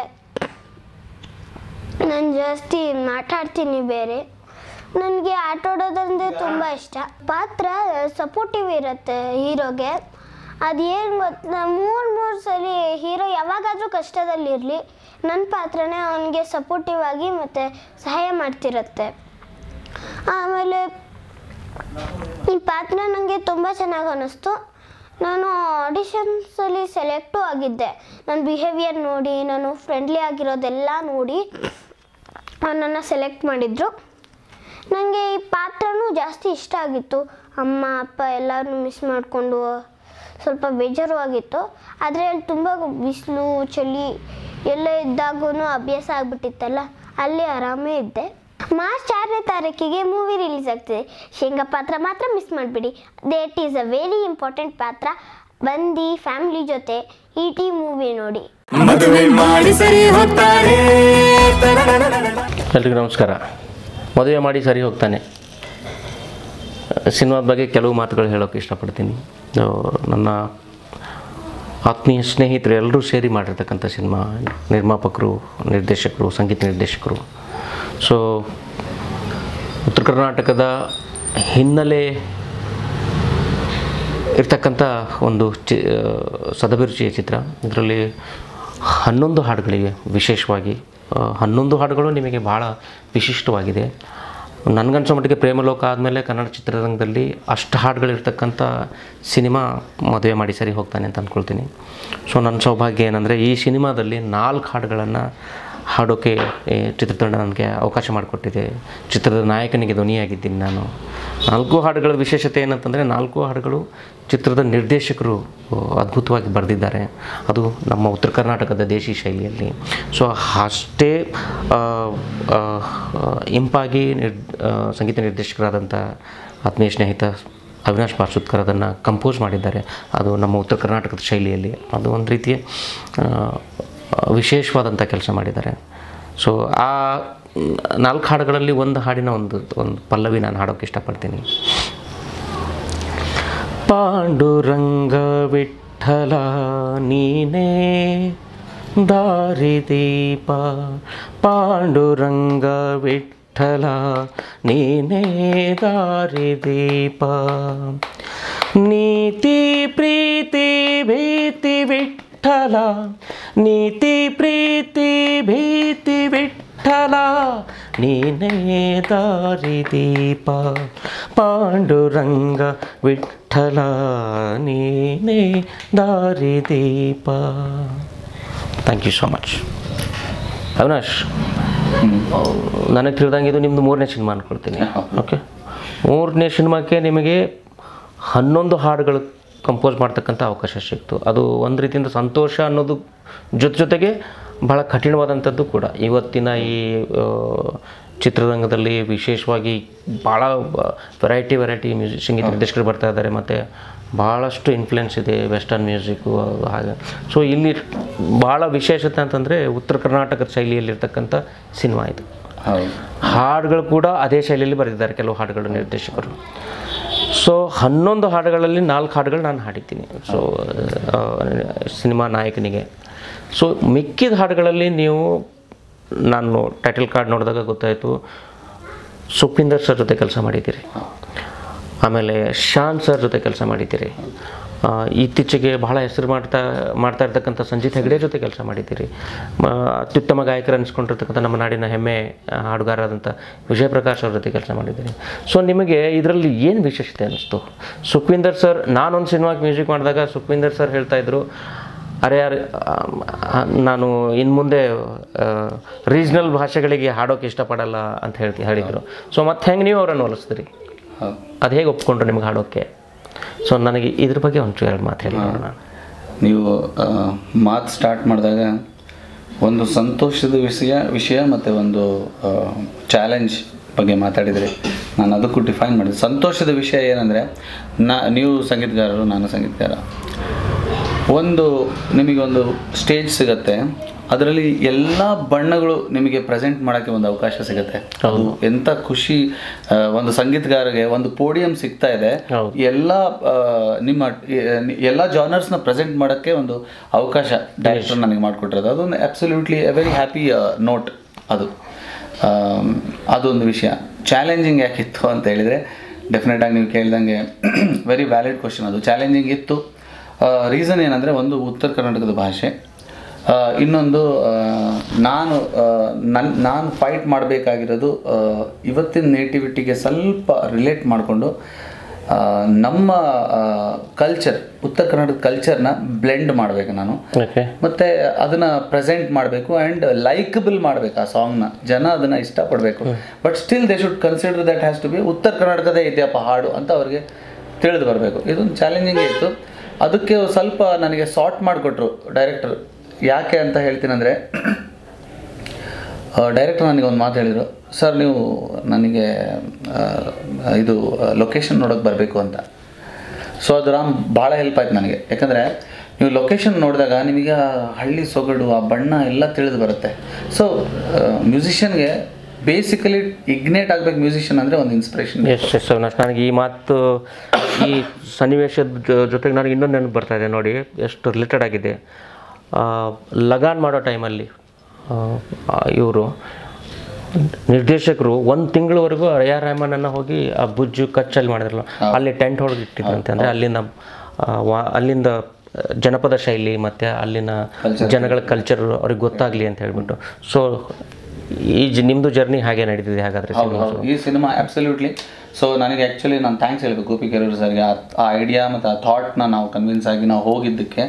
[SPEAKER 4] ನಾನು ಜಾಸ್ತಿ ಮಾತಾಡ್ತೀನಿ ಬೇರೆ ನನಗೆ ಆಟ ಆಡೋದಂದ್ರೆ ತುಂಬ ಇಷ್ಟ ಪಾತ್ರ ಸಪೋರ್ಟಿವ್ ಇರುತ್ತೆ ಹೀರೋಗೆ ಅದೇನು ಗೊತ್ತ ಮೂರು ಮೂರು ಸಲ ಹೀರೋ ಯಾವಾಗಾದರೂ ಕಷ್ಟದಲ್ಲಿರಲಿ ನನ್ನ ಪಾತ್ರನೇ ಅವನಿಗೆ ಸಪೋರ್ಟಿವ್ ಆಗಿ ಮತ್ತು ಸಹಾಯ ಮಾಡ್ತಿರುತ್ತೆ ಆಮೇಲೆ ಈ ಪಾತ್ರ ನನಗೆ ತುಂಬ ಚೆನ್ನಾಗಿ ಅನ್ನಿಸ್ತು ನಾನು ಆಡಿಷನ್ಸಲ್ಲಿ ಸೆಲೆಕ್ಟು ಆಗಿದ್ದೆ ನನ್ನ ಬಿಹೇವಿಯರ್ ನೋಡಿ ನಾನು ಫ್ರೆಂಡ್ಲಿ ಆಗಿರೋದೆಲ್ಲ ನೋಡಿ ನನ್ನ ಸೆಲೆಕ್ಟ್ ಮಾಡಿದರು ನನಗೆ ಈ ಪಾತ್ರನೂ ಜಾಸ್ತಿ ಇಷ್ಟ ಆಗಿತ್ತು ಅಮ್ಮ ಅಪ್ಪ ಎಲ್ಲರನ್ನೂ ಮಿಸ್ ಮಾಡಿಕೊಂಡು ಸ್ವಲ್ಪ ಬೇಜಾರು ಆಗಿತ್ತು ಆದರೆ ಅಲ್ಲಿ ತುಂಬ ಬಿಸಿಲು ಚಳಿ ಎಲ್ಲ ಇದ್ದಾಗೂ ಅಭ್ಯಾಸ ಆಗಿಬಿಟ್ಟಿತ್ತಲ್ಲ ಅಲ್ಲಿ ಆರಾಮೇ ಇದ್ದೆ ಮಾರ್ಚ್ ಆರನೇ ತಾರೀಕಿಗೆ ಮೂವಿ ರಿಲೀಸ್ ಆಗ್ತಿದೆ ಶೇಂಗಾ ಪಾತ್ರ ಮಾತ್ರ ಮಿಸ್ ಮಾಡಿಬಿಡಿ that is a very important ಪಾತ್ರ ಬಂದು ಫ್ಯಾಮಿಲಿ ಜೊತೆ ಈ ಟಿ ಮೂವಿ ನೋಡಿ
[SPEAKER 1] ಮದುವೆ ಮಾಡಿ ಸರಿ ಹೋಗ್ತಾರೆ
[SPEAKER 5] ಎಲ್ರಿಗೂ ನಮಸ್ಕಾರ ಮದುವೆ ಮಾಡಿ ಸರಿ ಹೋಗ್ತಾನೆ ಸಿನಿಮಾದ ಬಗ್ಗೆ ಕೆಲವು ಮಾತುಗಳು ಹೇಳೋಕ್ಕೆ ಇಷ್ಟಪಡ್ತೀನಿ ಆ, ನನ್ನ ಆತ್ಮೀಯ ಸ್ನೇಹಿತರು ಎಲ್ಲರೂ ಸೇರಿ ಮಾಡಿರ್ತಕ್ಕಂಥ ಸಿನಿಮಾ ನಿರ್ಮಾಪಕರು ನಿರ್ದೇಶಕರು ಸಂಗೀತ ನಿರ್ದೇಶಕರು ಸೊ ಉತ್ತರ ಕರ್ನಾಟಕದ ಹಿನ್ನೆಲೆ ಇರ್ತಕ್ಕಂಥ ಒಂದು ಚಿ ಸದಭಿರುಚಿಯ ಚಿತ್ರ ಇದರಲ್ಲಿ ಹನ್ನೊಂದು ಹಾಡುಗಳಿವೆ ವಿಶೇಷವಾಗಿ ಆ, ಹನ್ನೊಂದು ಹಾಡುಗಳು ನಿಮಗೆ ಭಾಳ ವಿಶಿಷ್ಟವಾಗಿದೆ ನನಗನ್ಸೋ ಮಟ್ಟಿಗೆ ಪ್ರೇಮಲೋಕ ಆದಮೇಲೆ ಕನ್ನಡ ಚಿತ್ರರಂಗದಲ್ಲಿ ಅಷ್ಟು ಹಾಡುಗಳಿರ್ತಕ್ಕಂಥ ಸಿನಿಮಾ ಮದುವೆ ಮಾಡಿ ಸರಿ ಹೋಗ್ತಾನೆ ಅಂತ ಅಂದ್ಕೊಳ್ತೀನಿ ಸೊ ನನ್ನ ಸೌಭಾಗ್ಯ ಏನಂದರೆ ಈ ಸಿನಿಮಾದಲ್ಲಿ ನಾಲ್ಕು ಹಾಡುಗಳನ್ನು ಹಾಡೋಕ್ಕೆ ಈ ಚಿತ್ರತಂಡ ನನಗೆ ಅವಕಾಶ ಮಾಡಿಕೊಟ್ಟಿದೆ ಚಿತ್ರದ ನಾಯಕನಿಗೆ ಧ್ವನಿಯಾಗಿದ್ದೀನಿ ನಾನು ನಾಲ್ಕು ಹಾಡುಗಳ ವಿಶೇಷತೆ ಏನಂತಂದರೆ ನಾಲ್ಕು ಹಾಡುಗಳು ಚಿತ್ರದ ನಿರ್ದೇಶಕರು ಆ, ಅದ್ಭುತವಾಗಿ ಬರೆದಿದ್ದಾರೆ ಅದು ನಮ್ಮ ಉತ್ತರ ಕರ್ನಾಟಕದ ದೇಶಿ ಶೈಲಿಯಲ್ಲಿ ಸೊ ಅಷ್ಟೇ ಆ, ಆ, ಇಂಪಾಗಿ ನಿರ್ ಆ, ಸಂಗೀತ ನಿರ್ದೇಶಕರಾದಂಥ ಆತ್ಮೀಯ ಸ್ನೇಹಿತ ಅವಿನಾಶ್ ಪಾರ್ಸುತ್ಕರ್ ಅದನ್ನು ಕಂಪೋಸ್ ಮಾಡಿದ್ದಾರೆ ಅದು ನಮ್ಮ ಉತ್ತರ ಕರ್ನಾಟಕದ ಶೈಲಿಯಲ್ಲಿ ಅದು ಒಂದು ರೀತಿಯ ಆ, ವಿಶೇಷವಾದಂಥ ಕೆಲಸ ಮಾಡಿದ್ದಾರೆ ಸೊ ಆ ನಾಲ್ಕು ಹಾಡುಗಳಲ್ಲಿ ಒಂದು ಹಾಡಿನ ಒಂದು ಒಂದು ಪಲ್ಲವಿ ನಾನು ಹಾಡೋಕ್ಕೆ ಇಷ್ಟಪಡ್ತೀನಿ ಪಾಂಡುರಂಗ ವಿಠಲ ನೀನೇ ದಾರಿದೀಪ ಪಾಂಡುರಂಗ ವಿಠಲ ನೀನೇ ದಾರಿದೀಪ ನೀತಿ ಪ್ರೀತಿ ಭೀತಿ ವಿಠಲ ನೀತಿ ಪ್ರೀತಿ ಭೀತಿ ವಿಠಲ ನೀನೇ ದಾರಿದೀಪ ಪಾಂಡುರಂಗ ವಿಠಲ ನೀನೇ ದಾರಿದೀಪ thank you so much Avinash ನನಗೆ ತಿಳಿದಂಗೆ ಇದು ನಿಮ್ಮದು ಮೂರನೇ ಸಿನಿಮಾ ಅನ್ಕೊಳ್ತೀನಿ ಓಕೆ ಮೂರನೇ ಸಿನಿಮಾಕ್ಕೆ ನಿಮಗೆ ಹನ್ನೊಂದು ಹಾಡುಗಳು ಕಂಪೋಸ್ ಮಾಡ್ತಕ್ಕಂಥ ಅವಕಾಶ ಸಿಕ್ತು ಅದು ಒಂದು ರೀತಿಯಿಂದ ಸಂತೋಷ ಅನ್ನೋದು ಜೊತೆ ಜೊತೆಗೆ ಭಾಳ ಕಠಿಣವಾದಂಥದ್ದು ಕೂಡ ಇವತ್ತಿನ ಈ ಆ, ಚಿತ್ರರಂಗದಲ್ಲಿ ವಿಶೇಷವಾಗಿ ಭಾಳ ವೆರೈಟಿ ವೆರೈಟಿ ಮ್ಯೂಸಿಕ್ ಸಂಗೀತ ನಿರ್ದೇಶಕರು ಬರ್ತಾ ಇದ್ದಾರೆ ಮತ್ತು ಭಾಳಷ್ಟು ಇನ್ಫ್ಲುಯೆನ್ಸ್ ಇದೆ ವೆಸ್ಟರ್ನ್ ಮ್ಯೂಸಿಕ್ಕು ಹಾಗೆ ಸೊ ಇಲ್ಲಿ ಭಾಳ ವಿಶೇಷತೆ ಅಂತಂದರೆ ಉತ್ತರ ಕರ್ನಾಟಕದ ಶೈಲಿಯಲ್ಲಿರ್ತಕ್ಕಂಥ ಸಿನಿಮಾ ಇದು
[SPEAKER 6] ಹೌದು
[SPEAKER 5] ಹಾಡುಗಳು ಕೂಡ ಅದೇ ಶೈಲಿಯಲ್ಲಿ ಬರೆದಿದ್ದಾರೆ ಕೆಲವು ಹಾಡುಗಳು ನಿರ್ದೇಶಕರು ಸೊ ಹನ್ನೊಂದು ಹಾಡುಗಳಲ್ಲಿ ನಾಲ್ಕು ಹಾಡುಗಳು ನಾನು ಹಾಡಿದ್ದೀನಿ ಸೊ ಸಿನಿಮಾ ನಾಯಕನಿಗೆ ಸೊ ಮಿಕ್ಕಿದ ಹಾಡುಗಳಲ್ಲಿ ನೀವು ನಾನು ಟೈಟಲ್ ಕಾರ್ಡ್ ನೋಡಿದಾಗ ಗೊತ್ತಾಯಿತು ಸುಖಿಂದರ್ ಸರ್ ಜೊತೆ ಕೆಲಸ ಮಾಡಿದ್ದೀರಿ ಆಮೇಲೆ ಶಾನ್ ಸರ್ ಜೊತೆ ಕೆಲಸ ಮಾಡಿದ್ದೀರಿ ಆ, ಇತ್ತೀಚೆಗೆ ಬಹಳ ಹೆಸರು ಮಾಡ್ತಾ ಮಾಡ್ತಾ ಇರ್ತಕ್ಕಂಥ ಸಂಜಿತ್ ಹೆಗಡೆ ಜೊತೆ ಕೆಲಸ ಮಾಡಿದ್ದೀರಿ ಮ- ಅತ್ಯುತ್ತಮ ಗಾಯಕರು ಅನಿಸ್ಕೊಂಡಿರ್ತಕ್ಕಂಥ ನಮ್ಮ ನಾಡಿನ ಹೆಮ್ಮೆ ಆ, ಹಾಡುಗಾರರಾದಂಥ ವಿಜಯ ಪ್ರಕಾಶ್ ಅವ್ರ ಜೊತೆ ಕೆಲಸ ಮಾಡಿದ್ದೀರಿ ಸೊ ನಿಮಗೆ ಇದರಲ್ಲಿ ಏನು ವಿಶೇಷತೆ ಅನ್ನಿಸ್ತು ಸುಖ್ವಿಂದರ್ ಸರ್ ನಾನೊಂದು ಸಿನಿಮಾಗೆ ಮ್ಯೂಸಿಕ್ ಮಾಡಿದಾಗ ಸುಖ್ವಿಂದರ್ ಸರ್ ಹೇಳ್ತಾ ಇದ್ರು ಅರೆ ಯಾರು ನಾನು ಇನ್ನು ಮುಂದೆ ರೀಜ್ನಲ್ ಭಾಷೆಗಳಿಗೆ ಹಾಡೋಕೆ ಇಷ್ಟಪಡಲ್ಲ ಅಂತ ಹೇಳ್ತಿ ಹೇಳಿದರು ಸೊ ಮತ್ತೆ ಹೆಂಗೆ ನೀವು ಅವರನ್ನು ಹೋಲಿಸಿದ್ರಿ
[SPEAKER 6] ಹೌದು
[SPEAKER 5] ಅದು ಹೇಗೆ ಒಪ್ಕೊಂಡ್ರು ನಿಮ್ಗೆ ಹಾಡೋಕ್ಕೆ ಸೊ ನನಗೆ ಇದ್ರ ಬಗ್ಗೆ ಒಂಚೂರು ಎರಡು ಮಾತು ಹೇಳಿ ನೋಡೋಣ
[SPEAKER 6] ನೀವು ಮಾತು ಸ್ಟಾರ್ಟ್ ಮಾಡಿದಾಗ ಒಂದು ಸಂತೋಷದ ವಿಷಯ ವಿಷಯ ಮತ್ತು ಒಂದು ಚಾಲೆಂಜ್ ಬಗ್ಗೆ ಮಾತಾಡಿದರೆ ನಾನು ಅದಕ್ಕೂ ಡಿಫೈನ್ ಮಾಡಿದೆ ಸಂತೋಷದ ವಿಷಯ ಏನಂದರೆ ನಾ ನೀವು ಸಂಗೀತಗಾರರು ನಾನು ಸಂಗೀತಗಾರ ಒಂದು ನಿಮಗೊಂದು ಸ್ಟೇಜ್ ಸಿಗತ್ತೆ ಅದರಲ್ಲಿ ಎಲ್ಲ ಬಣ್ಣಗಳು ನಿಮಗೆ ಪ್ರೆಸೆಂಟ್ ಮಾಡೋಕ್ಕೆ ಒಂದು ಅವಕಾಶ ಸಿಗುತ್ತೆ ಅದು ಎಂಥ ಖುಷಿ ಆ, ಒಂದು ಸಂಗೀತಗಾರರಿಗೆ ಒಂದು ಪೋಡಿಯಂ ಸಿಗ್ತಾ ಇದೆ
[SPEAKER 5] ಹೌದು.
[SPEAKER 6] ಎಲ್ಲ ಆ, ನಿಮ್ಮ ಎಲ್ಲ ಜಾನರ್ಸ್ನ ಪ್ರೆಸೆಂಟ್ ಮಾಡೋಕ್ಕೆ ಒಂದು ಅವಕಾಶ ಡೈರೆಕ್ಟರ್ ನನಗೆ ಮಾಡಿಕೊಟ್ಟಿರೋದು ಅದೊಂದು absolutely a very happy note ಅದು ಆಮ್, ಅದೊಂದು ವಿಷಯ ಚಾಲೆಂಜಿಂಗ್ ಯಾಕಿತ್ತು ಅಂತ ಹೇಳಿದರೆ ಡೆಫಿನೆಟಾಗಿ ನೀವು ಕೇಳಿದಂಗೆ ವೆರಿ ವ್ಯಾಲಿಡ್ ಕ್ವಶನ್ ಅದು ಚಾಲೆಂಜಿಂಗ್ ಇತ್ತು ರೀಸನ್ ಏನಂದರೆ ಒಂದು ಉತ್ತರ ಕರ್ನಾಟಕದ ಭಾಷೆ ಆ, ಇನ್ನೊಂದು ಆ, ನಾನು ನನ್ನ ನಾನು ಫೈಟ್ ಮಾಡಬೇಕಾಗಿರೋದು ಇವತ್ತಿನ ನೇಟಿವಿಟಿಗೆ ಸ್ವಲ್ಪ ರಿಲೇಟ್ ಮಾಡಿಕೊಂಡು ಆ, ನಮ್ಮ ಕಲ್ಚರ್ ಉತ್ತರ ಕರ್ನಾಟಕದ ಕಲ್ಚರ್ನ ಬ್ಲೆಂಡ್ ಮಾಡಬೇಕು ನಾನು
[SPEAKER 5] ಓಕೆ
[SPEAKER 6] ಮತ್ತೆ ಅದನ್ನ ಪ್ರೆಸೆಂಟ್ ಮಾಡಬೇಕು ಆ್ಯಂಡ್ ಲೈಕಬಲ್ ಮಾಡಬೇಕು ಆ ಸಾಂಗ್ನ ಜನ ಅದನ್ನ ಇಷ್ಟಪಡಬೇಕು but still they should consider that has to be Uttara ಕರ್ನಾಟಕದೇ ಇದೆಯಪ್ಪ ಹಾಡು ಅಂತ ಅವ್ರಿಗೆ ತಿಳಿದು ಬರಬೇಕು ಇದೊಂದು ಚಾಲೆಂಜಿಂಗ್ ಇತ್ತು ಅದಕ್ಕೆ ಸ್ವಲ್ಪ ನನಗೆ ಸಾರ್ಟ್ ಮಾಡಿಕೊಟ್ರು ಡೈರೆಕ್ಟರ್ ಯಾಕೆ ಅಂತ ಹೇಳ್ತೀನಂದರೆ ಡೈರೆಕ್ಟರ್ ನನಗೆ ಒಂದು ಮಾತು ಹೇಳಿದರು ಸರ್ ನೀವು ನನಗೆ ಆ, ಇದು ಲೊಕೇಶನ್ ನೋಡೋಕೆ ಬರಬೇಕು ಅಂತ ಸೊ ಅದು ರಾಮ್ ಭಾಳ ಹೆಲ್ಪ್ ಆಯ್ತು ನನಗೆ ಯಾಕಂದರೆ ನೀವು ಲೊಕೇಶನ್ ನೋಡಿದಾಗ ನಿಮಗೆ ಆ ಹಳ್ಳಿ ಸೊಗಡು ಆ ಬಣ್ಣ ಎಲ್ಲ ತಿಳಿದು ಬರುತ್ತೆ ಸೊ ಮ್ಯೂಸಿಷಿಯನ್ಗೆ ಬೇಸಿಕಲಿ ಇಗ್ನೇಟ್ ಆಗ್ಬೇಕು ಮ್ಯೂಸಿಷಿಯನ್ ಅಂದರೆ ಒಂದು ಇನ್ಸ್ಪಿರೇಷನ್
[SPEAKER 5] ಎಸ್ ಎಸ್ ಅವಿನಾಶ್ ನನಗೆ ಈ ಮಾತು ಈ ಸನ್ನಿವೇಶದ ಜೊ- ಜೊತೆಗೆ ನನಗೆ ಇನ್ನೊಂದು ನೆನಪು ಬರ್ತಾ ಇದೆ ನೋಡಿ ಎಷ್ಟು ರಿಲೇಟೆಡ್ ಆಗಿದೆ ಆ, ಲಗಾನ್ ಮಾಡೋ ಟೈಮಲ್ಲಿ ಇವರು ನಿರ್ದೇಶಕರು ಒಂದು ತಿಂಗಳವರೆಗೂ ಅಯ್ಯ ರೆಹಮಾನನ್ನ ಹೋಗಿ ಆ ಬುಜ್ಜು ಕಚ್ಚಲ್ಲಿ ಮಾಡಿದ್ರಲ್ಲ ಅಲ್ಲಿ ಟೆಂಟ್ ಹೊಡೆದು ಇಟ್ಟಿದ್ರಂತೆ ಅಂದರೆ ಅಲ್ಲಿಂದ ಆ, ವಾ ಅಲ್ಲಿಂದ ಜನಪದ ಶೈಲಿ ಮತ್ತು ಅಲ್ಲಿನ ಜನಗಳ ಕಲ್ಚರ್ ಅವ್ರಿಗೆ ಗೊತ್ತಾಗಲಿ ಅಂತ ಹೇಳ್ಬಿಟ್ಟು ಸೊ ಈ ಜ ನಿಮ್ಮದು ಜರ್ನಿ ಹಾಗೆ ನಡೀತಿದೆ ಹಾಗಾದರೆ
[SPEAKER 6] ಹೌದು ಹೌದು ಈ ಸಿನಿಮಾ ಅಬ್ಸಲ್ಯೂಟ್ಲಿ ಸೊ ನನಗೆ ಆ್ಯಕ್ಚುಲಿ ನಾನು ಥ್ಯಾಂಕ್ಸ್ ಹೇಳಬೇಕು ಗೋಪಿ ಕೆರೂರ್ ಸರ್ಗೆ ಆ- ಆ ಐಡಿಯಾ ಮತ್ತು ಆ ಥಾಟ್ನ ನಾವು ಕನ್ವಿನ್ಸ್ ಆಗಿ ನಾವು ಹೋಗಿದ್ದಕ್ಕೆ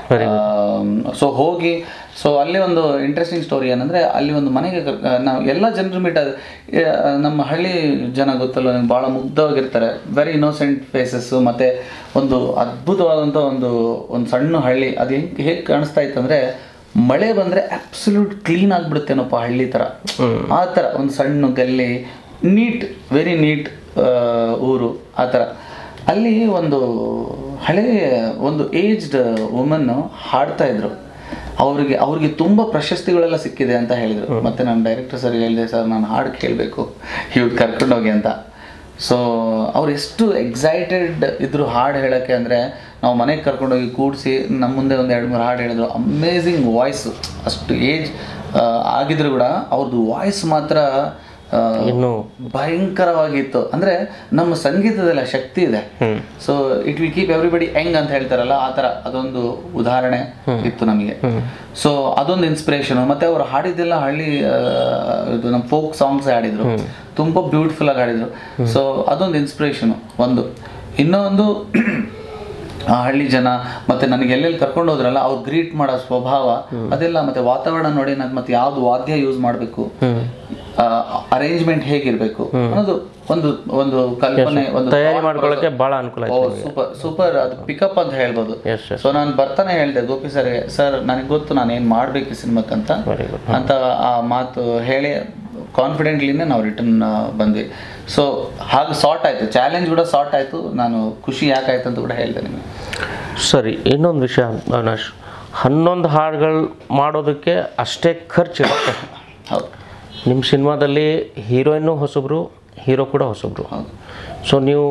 [SPEAKER 6] ಸೊ ಹೋಗಿ ಸೊ ಅಲ್ಲಿ ಒಂದು ಇಂಟ್ರೆಸ್ಟಿಂಗ್ ಸ್ಟೋರಿ ಏನಂದರೆ ಅಲ್ಲಿ ಒಂದು ಮನೆಗೆ ಕರ್- ಆ, ನಾವು ಎಲ್ಲ ಜನರು ಮೀಟ್ ಆದ ನಮ್ಮ ಹಳ್ಳಿ ಜನ ಗೊತ್ತಲ್ಲ ನನಗೆ ಭಾಳ ಮುಗ್ಧವಾಗಿರ್ತಾರೆ ವೆರಿ ಇನ್ನೋಸೆಂಟ್ ಫೇಸಸ್ಸು ಮತ್ತು ಒಂದು ಅದ್ಭುತವಾದಂಥ ಒಂದು ಒಂದು ಸಣ್ಣ ಹಳ್ಳಿ ಅದು ಹೆಂಗೆ ಹೇಗೆ ಕಾಣಿಸ್ತಾ ಇತ್ತು ಅಂದರೆ ಮಳೆ ಬಂದರೆ ಅಬ್ಸಲ್ಯೂಟ್ ಕ್ಲೀನ್ ಆಗಿಬಿಡುತ್ತೇನಪ್ಪ ಹಳ್ಳಿ ಥರ ಆ ಥರ ಒಂದು ಸಣ್ಣ ಗಲ್ಲಿ ನೀಟ್ ವೆರಿ ನೀಟ್ ಊರು ಆ ಥರ ಅಲ್ಲಿ ಒಂದು ಹಳೆ ಒಂದು ಏಜ್ಡ್ ವುಮನ್ನು ಹಾಡ್ತಾ ಇದ್ರು ಅವ್ರಿಗೆ ಅವ್ರಿಗೆ ತುಂಬ ಪ್ರಶಸ್ತಿಗಳೆಲ್ಲ ಸಿಕ್ಕಿದೆ ಅಂತ ಹೇಳಿದರು ಮತ್ತೆ ನಾನು ಡೈರೆಕ್ಟರ್ ಸರ್ ಹೇಳಿದೆ ಸರ್ ನಾನು ಹಾಡು ಕೇಳಬೇಕು ಇವ್ರು ಕರ್ಕೊಂಡೋಗಿ ಅಂತ ಸೊ ಅವ್ರು ಎಷ್ಟು ಎಕ್ಸೈಟೆಡ್ ಇದ್ರು ಹಾಡು ಹೇಳೋಕ್ಕೆ ಅಂದರೆ ನಾವು ಮನೆಗೆ ಕರ್ಕೊಂಡೋಗಿ ಕೂಡಿಸಿ ನಮ್ಮ ಮುಂದೆ ಒಂದು ಎರಡು ಮೂರು ಹಾಡು ಹೇಳಿದ್ರು ಅಮೇಝಿಂಗ್ ವಾಯ್ಸು ಅಷ್ಟು ಏಜ್ ಆಗಿದ್ರು ಕೂಡ ಅವ್ರದ್ದು ವಾಯ್ಸ್ ಮಾತ್ರ ಆ,
[SPEAKER 5] ಇನ್ನು
[SPEAKER 6] ಭಯಂಕರವಾಗಿತ್ತು ಅಂದರೆ ನಮ್ಮ ಸಂಗೀತದಲ್ಲಿ ಆ ಶಕ್ತಿ ಇದೆ so it will keep everybody ಹೆಂಗ್ ಅಂತ ಹೇಳ್ತಾರಲ್ಲ ಆ ಥರ ಅದೊಂದು ಉದಾಹರಣೆ ಇತ್ತು ನಮಗೆ ಸೊ ಅದೊಂದು ಇನ್ಸ್ಪಿರೇಷನ್ ಮತ್ತೆ ಅವರು ಹಾಡಿದ್ದೆಲ್ಲ ಹಳ್ಳಿ ಆ, ಇದು ನಮ್ಮ ಫೋಕ್ ಸಾಂಗ್ಸ್ ಹಾಡಿದ್ರು ತುಂಬ ಬ್ಯೂಟಿಫುಲ್ ಆಗಿ ಹಾಡಿದ್ರು ಸೊ ಅದೊಂದು ಇನ್ಸ್ಪಿರೇಷನು ಒಂದು ಇನ್ನೊಂದು ಆ ಹಳ್ಳಿ ಜನ ಮತ್ತೆ ನನಗೆ ಎಲ್ಲೆಲ್ಲಿ ಕರ್ಕೊಂಡು ಹೋದ್ರಲ್ಲ ಅವ್ರು ಗ್ರೀಟ್ ಮಾಡೋ ಸ್ವಭಾವ ಅದೆಲ್ಲ ಮತ್ತೆ ವಾತಾವರಣ ನೋಡಿ ನಾನು ಮತ್ತೆ ಯಾವ್ದು ವಾದ್ಯ ಯೂಸ್ ಮಾಡಬೇಕು ಅರೇಂಜ್ಮೆಂಟ್ ಹೇಗಿರ್ಬೇಕು ಅನ್ನೋದು ಒಂದು ಒಂದು ಕಲ್ಪನೆ ಒಂದು
[SPEAKER 5] ತಯಾರಿ
[SPEAKER 6] thought
[SPEAKER 5] ಮಾಡ್ಕೊಳ್ಳೋಕೆ
[SPEAKER 6] process.
[SPEAKER 5] ಭಾಳ ಅನುಕೂಲ
[SPEAKER 6] ಓ
[SPEAKER 5] ಆಯ್ತು
[SPEAKER 6] ಸೂಪರ್ ಸೂಪರ್ ಅದು ಪಿಕಪ್ ಅಂತ ಹೇಳ್ಬೋದು
[SPEAKER 5] Yes, yes.
[SPEAKER 6] ಸೊ ನಾನು ಬರ್ತಾನೆ ಹೇಳಿದೆ ಗೋಪಿ ಸರ್ಗೆ ಸರ್ ನನಗೆ ಗೊತ್ತು ನಾನು ಏನು ಮಾಡಬೇಕು ಈ ಸಿನಿಮಾಕ್ಕಂತ
[SPEAKER 5] Very good.
[SPEAKER 6] ಅಂತ ಆ ಮಾತು ಹೇಳಿ ಕಾನ್ಫಿಡೆಂಟ್ಲಿನೇ ನಾವು ರಿಟರ್ನ್ ಬಂದ್ವಿ ಸೊ ಹಾಗೆ ಸಾರ್ಟ್ ಆಯಿತು ಚಾಲೆಂಜ್ ಕೂಡ ಸಾರ್ಟ್ ಆಯಿತು ನಾನು ಖುಷಿ ಯಾಕಾಯ್ತು ಅಂತ ಕೂಡ ಹೇಳಿದೆ ನಿಮಗೆ
[SPEAKER 5] ಸರಿ ಇನ್ನೊಂದು ವಿಷಯ ಅವಿನಾಶ್ ಹನ್ನೊಂದು ಹಾಡುಗಳು ಮಾಡೋದಕ್ಕೆ ಅಷ್ಟೇ ಖರ್ಚು ಇರುತ್ತೆ
[SPEAKER 6] ಹೌದು
[SPEAKER 5] ನಿಮ್ಮ ಸಿನಿಮಾದಲ್ಲಿ ಹೀರೋಯಿನ್ನು ಹೊಸಬ್ರು ಹೀರೋ ಕೂಡ ಹೊಸಬ್ರು
[SPEAKER 6] ಹೌದು
[SPEAKER 5] ಸೊ ನೀವು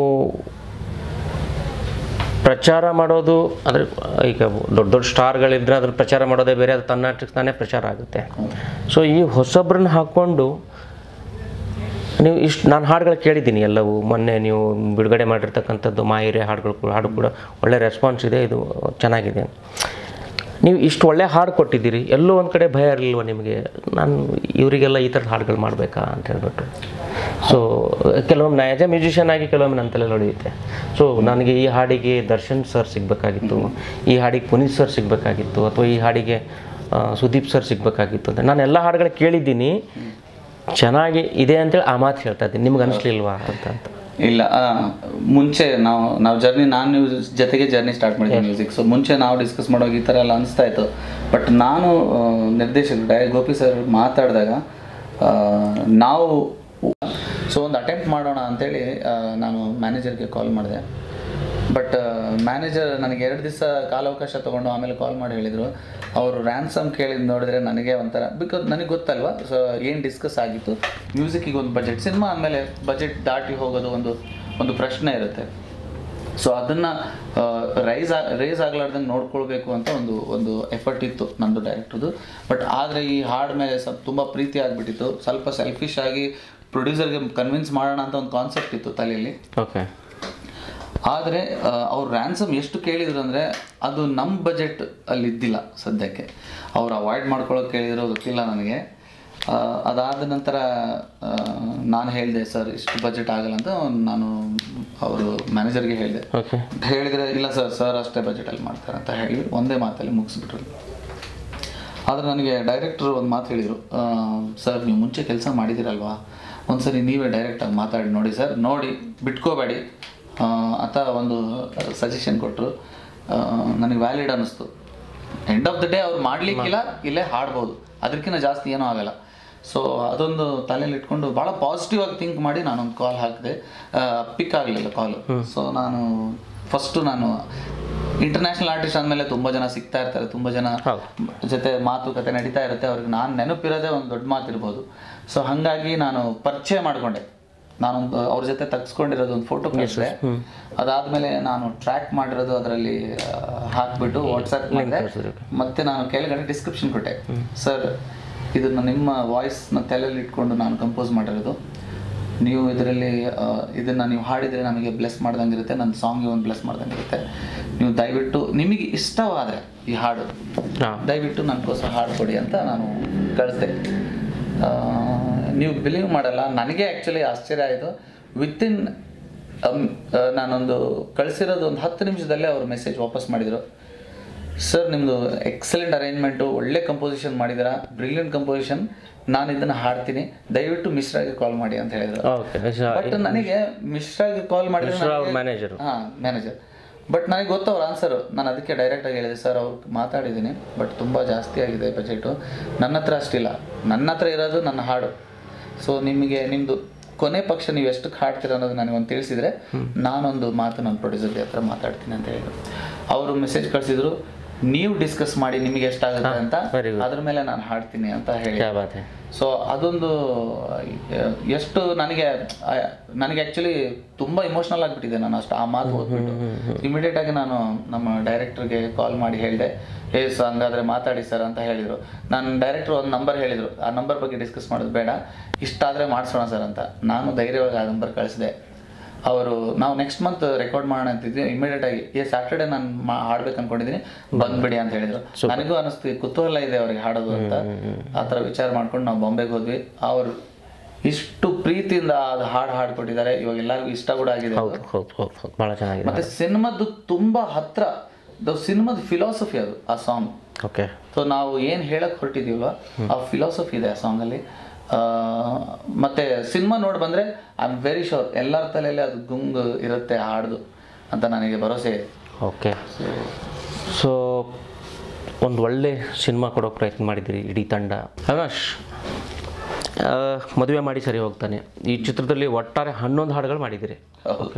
[SPEAKER 5] ಪ್ರಚಾರ ಮಾಡೋದು ಅಂದರೆ ಈಗ ದೊಡ್ಡ ದೊಡ್ಡ ಸ್ಟಾರ್ಗಳಿದ್ರೆ ಅದ್ರ ಪ್ರಚಾರ ಮಾಡೋದೇ ಬೇರೆ ಅದು ತನ್ನಷ್ಟಕ್ಕೆ ತಾನೇ ಪ್ರಚಾರ ಆಗುತ್ತೆ ಸೊ ಈ ಹೊಸಬ್ರನ್ನ ಹಾಕ್ಕೊಂಡು ನೀವು ಇಷ್ಟು ನಾನು ಹಾಡುಗಳು ಕೇಳಿದ್ದೀನಿ ಎಲ್ಲವೂ ಮೊನ್ನೆ ನೀವು ಬಿಡುಗಡೆ ಮಾಡಿರ್ತಕ್ಕಂಥದ್ದು ಮಾಯಿರೆ ಹಾಡುಗಳು ಕೂಡ ಹಾಡು ಕೂಡ ಒಳ್ಳೆ ರೆಸ್ಪಾನ್ಸ್ ಇದೆ ಇದು ಚೆನ್ನಾಗಿದೆ ನೀವು ಇಷ್ಟು ಒಳ್ಳೆ ಹಾಡು ಕೊಟ್ಟಿದ್ದೀರಿ ಎಲ್ಲೋ ಒಂದು ಕಡೆ ಭಯ ಇರಲಿಲ್ವ ನಿಮಗೆ ನಾನು ಇವರಿಗೆಲ್ಲ ಈ ಥರದ ಹಾಡುಗಳು ಮಾಡಬೇಕಾ ಅಂತ ಹೇಳ್ಬಿಟ್ಟು ಸೊ ಕೆಲವೊಮ್ಮೆ ನಾ ಆ್ಯಸ್ ಎ ಮ್ಯೂಸಿಷಿಯನ್ ಆಗಿ ಕೆಲವೊಮ್ಮೆ ನನ್ನ ತಲೆ ಹೊಳೆಯುತ್ತೆ ಸೊ ನನಗೆ ಈ ಹಾಡಿಗೆ ದರ್ಶನ್ ಸರ್ ಸಿಗಬೇಕಾಗಿತ್ತು ಈ ಹಾಡಿಗೆ ಪುನೀತ್ ಸರ್ ಸಿಗಬೇಕಾಗಿತ್ತು ಅಥವಾ ಈ ಹಾಡಿಗೆ ಆ, ಸುದೀಪ್ ಸರ್ ಸಿಗಬೇಕಾಗಿತ್ತು ಅಂತ ನಾನು ಎಲ್ಲ ಹಾಡುಗಳು ಕೇಳಿದ್ದೀನಿ ಚೆನ್ನಾಗಿ ಇದೆ ಅಂತೇಳಿ ಆ ಮಾತು ಹೇಳ್ತಾ ಇದ್ದೀನಿ ನಿಮ್ಗೆ ಅನಿಸ್ಲಿಲ್ವಾ ಅಂತ ಅಂತ
[SPEAKER 6] ಇಲ್ಲ ಆ, ಮುಂಚೆ ನಾವು ನಾವು ಜರ್ನಿ ನಾನು ನೀವು ಜೊತೆಗೆ ಜರ್ನಿ ಸ್ಟಾರ್ಟ್ ಮಾಡಿದ್ವಿ ಮ್ಯೂಸಿಕ್ ಸೊ ಮುಂಚೆ ನಾವು ಡಿಸ್ಕಸ್ ಮಾಡುವಾಗ ಈ ಥರ ಎಲ್ಲ ಅನಿಸ್ತಾ ಇತ್ತು ಬಟ್ ನಾನು ಆ, ನಿರ್ದೇಶಕರು ಡೈ ಗೋಪಿ ಸರ್ ಮಾತಾಡಿದಾಗ ಆ, ನಾವು ಸೊ ಒಂದು ಅಟೆಂಪ್ಟ್ ಮಾಡೋಣ ಅಂತೇಳಿ ಆ, ನಾನು ಮ್ಯಾನೇಜರ್ಗೆ ಕಾಲ್ ಮಾಡಿದೆ ಬಟ್ ಮ್ಯಾನೇಜರ್ ನನಗೆ ಎರಡು ದಿವಸ ಕಾಲಾವಕಾಶ ತೊಗೊಂಡು ಆಮೇಲೆ ಕಾಲ್ ಮಾಡಿ ಹೇಳಿದರು ಅವರು ರ್ಯಾನ್ಸಮ್ ಕೇಳಿದ್ ನೋಡಿದ್ರೆ ನನಗೆ ಒಂಥರ ಬಿಕಾಸ್ ನನಗೆ ಗೊತ್ತಲ್ವಾ ಸೊ ಏನು ಡಿಸ್ಕಸ್ ಆಗಿತ್ತು ಮ್ಯೂಸಿಕ್ಕಿಗೆ ಒಂದು ಬಜೆಟ್ ಸಿನಿಮಾ ಆದಮೇಲೆ ಬಜೆಟ್ ದಾಟಿ ಹೋಗೋದು ಒಂದು ಒಂದು ಪ್ರಶ್ನೆ ಇರುತ್ತೆ ಸೊ ಅದನ್ನು ರೈಸ್ ರೇಸ್ ಆಗ್ಲಾರ್ದಂಗೆ ನೋಡ್ಕೊಳ್ಬೇಕು ಅಂತ ಒಂದು ಒಂದು ಎಫರ್ಟ್ ಇತ್ತು ನಂದು ಡೈರೆಕ್ಟ್ರದು ಬಟ್ ಆದರೆ ಈ ಹಾಡು ಮೇಲೆ ಸ್ವಲ್ಪ ತುಂಬ ಪ್ರೀತಿ ಆಗಿಬಿಟ್ಟಿತ್ತು ಸ್ವಲ್ಪ ಸೆಲ್ಫಿಶ್ ಆಗಿ ಪ್ರೊಡ್ಯೂಸರ್ಗೆ ಕನ್ವಿನ್ಸ್ ಮಾಡೋಣ ಅಂತ ಒಂದು ಕಾನ್ಸೆಪ್ಟ್ ಇತ್ತು ತಲೆಯಲ್ಲಿ
[SPEAKER 5] ಓಕೆ
[SPEAKER 6] ಆದರೆ ಅವ್ರು ರ್ಯಾನ್ಸಮ್ ಎಷ್ಟು ಕೇಳಿದ್ರು ಅಂದರೆ ಅದು ನಮ್ಮ ಬಜೆಟ್ ಅಲ್ಲಿ ಇದ್ದಿಲ್ಲ ಸದ್ಯಕ್ಕೆ ಅವ್ರು ಅವಾಯ್ಡ್ ಮಾಡ್ಕೊಳ್ಳೋಕೆ ಕೇಳಿದ್ರು ಗೊತ್ತಿಲ್ಲ ನನಗೆ ಆ, ಅದಾದ ನಂತರ ಆ, ನಾನು ಹೇಳಿದೆ ಸರ್ ಇಷ್ಟು ಬಜೆಟ್ ಆಗಲ್ಲ ಅಂತ ನಾನು ಅವರು ಮ್ಯಾನೇಜರ್ಗೆ ಹೇಳಿದೆ
[SPEAKER 5] ಓಕೆ
[SPEAKER 6] ಹೇಳಿದರೆ ಇಲ್ಲ ಸರ್ ಸರ್ ಅಷ್ಟೇ ಬಜೆಟಲ್ಲಿ ಮಾಡ್ತಾರೆ ಅಂತ ಹೇಳಿ ಒಂದೇ ಮಾತಲ್ಲಿ ಮುಗಿಸ್ಬಿಟ್ರು ಆದರೆ ನನಗೆ ಡೈರೆಕ್ಟ್ರು ಒಂದು ಮಾತು ಹೇಳಿದರು ಸರ್ ನೀವು ಮುಂಚೆ ಕೆಲಸ ಮಾಡಿದ್ದೀರಲ್ವಾ ಒಂದ್ಸರಿ ನೀವೇ ಡೈರೆಕ್ಟಾಗಿ ಮಾತಾಡಿ ನೋಡಿ ಸರ್ ನೋಡಿ ಬಿಟ್ಕೋಬೇಡಿ ಆ, ಅಂತ ಒಂದು ಸಜೆಷನ್ ಕೊಟ್ಟರು ನನಗೆ ವ್ಯಾಲಿಡ್ ಅನ್ನಿಸ್ತು ಎಂಡ್ ಆಫ್ ದ ಡೇ ಅವ್ರು ಮಾಡಲಿಕ್ಕಿಲ್ಲ ಇಲ್ಲೇ ಹಾಡ್ಬೋದು ಅದಕ್ಕಿಂತ ಜಾಸ್ತಿ ಏನೂ ಆಗಲ್ಲ ಸೊ ಅದೊಂದು ತಲೆಯಲ್ಲಿ ಇಟ್ಕೊಂಡು ಭಾಳ ಪಾಸಿಟಿವ್ ಆಗಿ ಥಿಂಕ್ ಮಾಡಿ ನಾನೊಂದು ಕಾಲ್ ಹಾಕಿದೆ ಪಿಕ್ ಆಗಲಿಲ್ಲ ಕಾಲು ಸೊ ನಾನು ಫಸ್ಟು ನಾನು ಇಂಟರ್ನ್ಯಾಷನಲ್ ಆರ್ಟಿಸ್ಟ್ ಅಂದಮೇಲೆ ತುಂಬ ಜನ ಸಿಗ್ತಾ ಇರ್ತಾರೆ ತುಂಬ ಜನ ಜೊತೆ ಮಾತುಕತೆ ನಡೀತಾ ಇರುತ್ತೆ ಅವ್ರಿಗೆ ನಾನು ನೆನಪಿರೋದೇ ಒಂದು ದೊಡ್ಡ ಮಾತಿರ್ಬೋದು ಸೊ ಹಾಗಾಗಿ ನಾನು ಪರಿಚಯ ಮಾಡಿಕೊಂಡೆ ನಾನೊಂದು ಅವ್ರ ಜೊತೆ ತೆಗ್ಸ್ಕೊಂಡಿರೋದು ಒಂದು ಫೋಟೋ ಕಳಿಸಿದೆ ಅದಾದಮೇಲೆ ನಾನು ಟ್ರ್ಯಾಕ್ ಮಾಡಿರೋದು ಅದರಲ್ಲಿ ಹಾಕ್ಬಿಟ್ಟು ವಾಟ್ಸಪ್ ಮಾಡಿದೆ ಮತ್ತೆ ನಾನು ಕೆಳಗಡೆ ಡಿಸ್ಕ್ರಿಪ್ಷನ್ ಕೊಟ್ಟೆ ಸರ್ ಇದನ್ನ ನಿಮ್ಮ ವಾಯ್ಸ್ನ ತಲೆಯಲ್ಲಿ ಇಟ್ಕೊಂಡು ನಾನು ಕಂಪೋಸ್ ಮಾಡಿರೋದು ನೀವು ಇದರಲ್ಲಿ ಆ, ಇದನ್ನ ನೀವು ಹಾಡಿದರೆ ನಮಗೆ ಬ್ಲೆಸ್ ಮಾಡ್ದಂಗಿರುತ್ತೆ ನನ್ನ ಸಾಂಗ್ಗೆ ಒಂದು ಬ್ಲೆಸ್ ಮಾಡ್ದಂಗಿರುತ್ತೆ ನೀವು ದಯವಿಟ್ಟು ನಿಮಗೆ ಇಷ್ಟವಾದರೆ ಈ ಹಾಡು
[SPEAKER 5] ಹಾಂ
[SPEAKER 6] ದಯವಿಟ್ಟು ನನಗೋಸ್ಕರ ಹಾಡು ಕೊಡಿ ಅಂತ ನಾನು ಕಳಿಸ್ದೆ ಆ, ನೀವು ಬಿಲೀವ್ ಮಾಡಲ್ಲ ನನಗೆ ಆ್ಯಕ್ಚುಲಿ ಆಶ್ಚರ್ಯ ಆಯಿತು ವಿತಿನ್ ನಾನೊಂದು ಕಳಿಸಿರೋದು ಒಂದು ಹತ್ತು ನಿಮಿಷದಲ್ಲೇ ಅವರು ಮೆಸೇಜ್ ವಾಪಸ್ ಮಾಡಿದರು ಸರ್ ನಿಮ್ಮದು ಎಕ್ಸಲೆಂಟ್ ಅರೇಂಜ್ಮೆಂಟು ಒಳ್ಳೆ ಕಂಪೋಸಿಷನ್ ಮಾಡಿದ್ದೀರಾ ಬ್ರಿಲಿಯಂಟ್ ಕಂಪೋಸಿಷನ್ ನಾನು ಇದನ್ನು ಹಾಡ್ತೀನಿ ದಯವಿಟ್ಟು ಮಿಶ್ರಾಗೆ ಕಾಲ್ ಮಾಡಿ ಅಂತ ಹೇಳಿದ್ರು
[SPEAKER 5] ಓಕೆ
[SPEAKER 6] ಬಟ್ ನನಗೆ ಮಿಶ್ರಾಗೆ ಕಾಲ್
[SPEAKER 5] ಮಿಶ್ರಾ ಅವ್ರ
[SPEAKER 6] ಮಾಡಿದ್ರೆ
[SPEAKER 5] ಮ್ಯಾನೇಜರು
[SPEAKER 6] ಹಾಂ ಮ್ಯಾನೇಜರ್ ಬಟ್ ನನಗೆ ಗೊತ್ತವ್ರ ಆನ್ಸರು ನಾನು ಅದಕ್ಕೆ ಡೈರೆಕ್ಟಾಗಿ ಹೇಳಿದೆ ಸರ್ ಅವ್ರು ಮಾತಾಡಿದ್ದೀನಿ ಬಟ್ ತುಂಬ ಜಾಸ್ತಿ ಆಗಿದೆ ಬಜೆಟು ನನ್ನ ಹತ್ರ ಅಷ್ಟಿಲ್ಲ ನನ್ನ ಹತ್ರ ಇರೋದು ನನ್ನ ಹಾಡು ಸೊ ನಿಮಗೆ ನಿಮ್ಮದು ಕೊನೆ ಪಕ್ಷ ನೀವು ಎಷ್ಟಕ್ಕೆ ಹಾಡ್ತೀರ ಅನ್ನೋದು ನನಗೆ ಒಂದು ತಿಳಿಸಿದರೆ ನಾನೊಂದು ಮಾತು ನನ್ನ ಪ್ರೊಡ್ಯೂಸರ್ಗೆ ಹತ್ರ ಮಾತಾಡ್ತೀನಿ ಅಂತ ಹೇಳಿದ್ರು ಅವರು ಮೆಸೇಜ್ ಕಳಿಸಿದ್ರು ನೀವು ಡಿಸ್ಕಸ್ ಮಾಡಿ ನಿಮಗೆ ಎಷ್ಟಾಗುತ್ತೆ ಅಂತ
[SPEAKER 5] very good.
[SPEAKER 6] ಅದ್ರ ಮೇಲೆ ನಾನು ಹಾಡ್ತೀನಿ ಅಂತ ಹೇಳಿ
[SPEAKER 5] ಕ್ಯಾ ಬಾತ್ ಹೈ
[SPEAKER 6] ಸೊ ಅದೊಂದು ಆ, ಎಷ್ಟು ನನಗೆ ಆ, ನನಗೆ ಆ್ಯಕ್ಚುಲಿ ತುಂಬ ಇಮೋಷ್ನಲ್ ಆಗಿಬಿಟ್ಟಿದೆ ನಾನು ಅಷ್ಟು ಆ ಮಾತು ಓದ್ಬಿಟ್ಟು ಇಮಿಡಿಯೇಟ್ ಆಗಿ ನಾನು ನಮ್ಮ ಡೈರೆಕ್ಟರ್ಗೆ ಕಾಲ್ ಮಾಡಿ ಹೇಳಿದೆ ಏ ಸೊ ಹಂಗಾದ್ರೆ ಮಾತಾಡಿ ಸರ್ ಅಂತ ಹೇಳಿದರು ನಾನು ಡೈರೆಕ್ಟ್ರು ಒಂದು ನಂಬರ್ ಹೇಳಿದರು ಆ ನಂಬರ್ ಬಗ್ಗೆ ಡಿಸ್ಕಸ್ ಮಾಡೋದು ಬೇಡ ಇಷ್ಟಾದರೆ ಮಾಡಿಸೋಣ ಸರ್ ಅಂತ ನಾನು ಧೈರ್ಯವಾಗಿ ಆ ನಂಬರ್ ಕಳಿಸಿದೆ ಅವರು ನಾವು ನೆಕ್ಸ್ಟ್ ಮಂತ್ ರೆಕಾರ್ಡ್ ಮಾಡೋಣ ಅಂತಿದ್ವಿ ಇಮಿಡಿಯೇಟ್ ಆಗಿ ಈ ಸ್ಯಾಟರ್ಡೆ ನಾನು ಮಾ ಹಾಡ್ಬೇಕು ಅನ್ಕೊಂಡಿದ್ದೀನಿ ಬಂದ್ಬಿಡಿ ಅಂತ ಹೇಳಿದ್ರು ನನಗೂ ಅನಿಸ್ತು ಕುತೂಹಲ ಇದೆ ಅವ್ರಿಗೆ ಹಾಡೋದು ಅಂತ ಆ ಥರ ವಿಚಾರ ಮಾಡ್ಕೊಂಡು ನಾವು ಬಾಂಬೆಗೆ ಹೋದ್ವಿ ಅವರು ಇಷ್ಟು ಪ್ರೀತಿಯಿಂದ ಅದು ಹಾಡು ಹಾಡ್ಕೊಟ್ಟಿದ್ದಾರೆ ಇವಾಗ ಎಲ್ಲರಿಗೂ ಇಷ್ಟ ಕೂಡ ಆಗಿದೆ ಅದು.
[SPEAKER 5] ಹೌದು ಹೌದು ಹೌದು ಹೌದು ಭಾಳ ಚೆನ್ನಾಗಿದೆ
[SPEAKER 6] ಮತ್ತೆ ಸಿನಿಮಾದ್ದು ತುಂಬಾ ಹತ್ರ ಸಿನಿಮಾದ ಫಿಲಾಸಫಿ ಅದು ಆ ಸಾಂಗ್
[SPEAKER 5] ಓಕೆ
[SPEAKER 6] ಸೊ ನಾವು ಏನು ಹೇಳಕ್ ಹೊರಟಿದೀವಲ್ವ ಆ ಫಿಲಾಸಫಿ ಇದೆ ಆ ಸಾಂಗಲ್ಲಿ ಮತ್ತೆ ಸಿನಿಮಾ ನೋಡಿ ಬಂದ್ರೆ ಐ ಆಮ್ ವೆರಿ ಶೋರ್ ಎಲ್ಲರ ತಲೆಯಲ್ಲಿ ಅದು ಗುಂಗು ಇರುತ್ತೆ ಹಾಡ್ದು ಅಂತ ನನಗೆ ಭರವಸೆ ಇದೆ
[SPEAKER 5] ಓಕೆ ಸೊ ಒಂದು ಒಳ್ಳೆ ಸಿನಿಮಾ ಕೊಡೋ ಪ್ರಯತ್ನ ಮಾಡಿದ್ದೀರಿ ಇಡೀ ತಂಡ ಅವಿನಾಶ್ ಮದುವೆ ಮಾಡಿ ಸರಿ ಹೋಗ್ತಾನೆ ಈ ಚಿತ್ರದಲ್ಲಿ ಒಟ್ಟಾರೆ ಹನ್ನೊಂದು ಹಾಡುಗಳು ಮಾಡಿದ್ದೀರಿ ಓಕೆ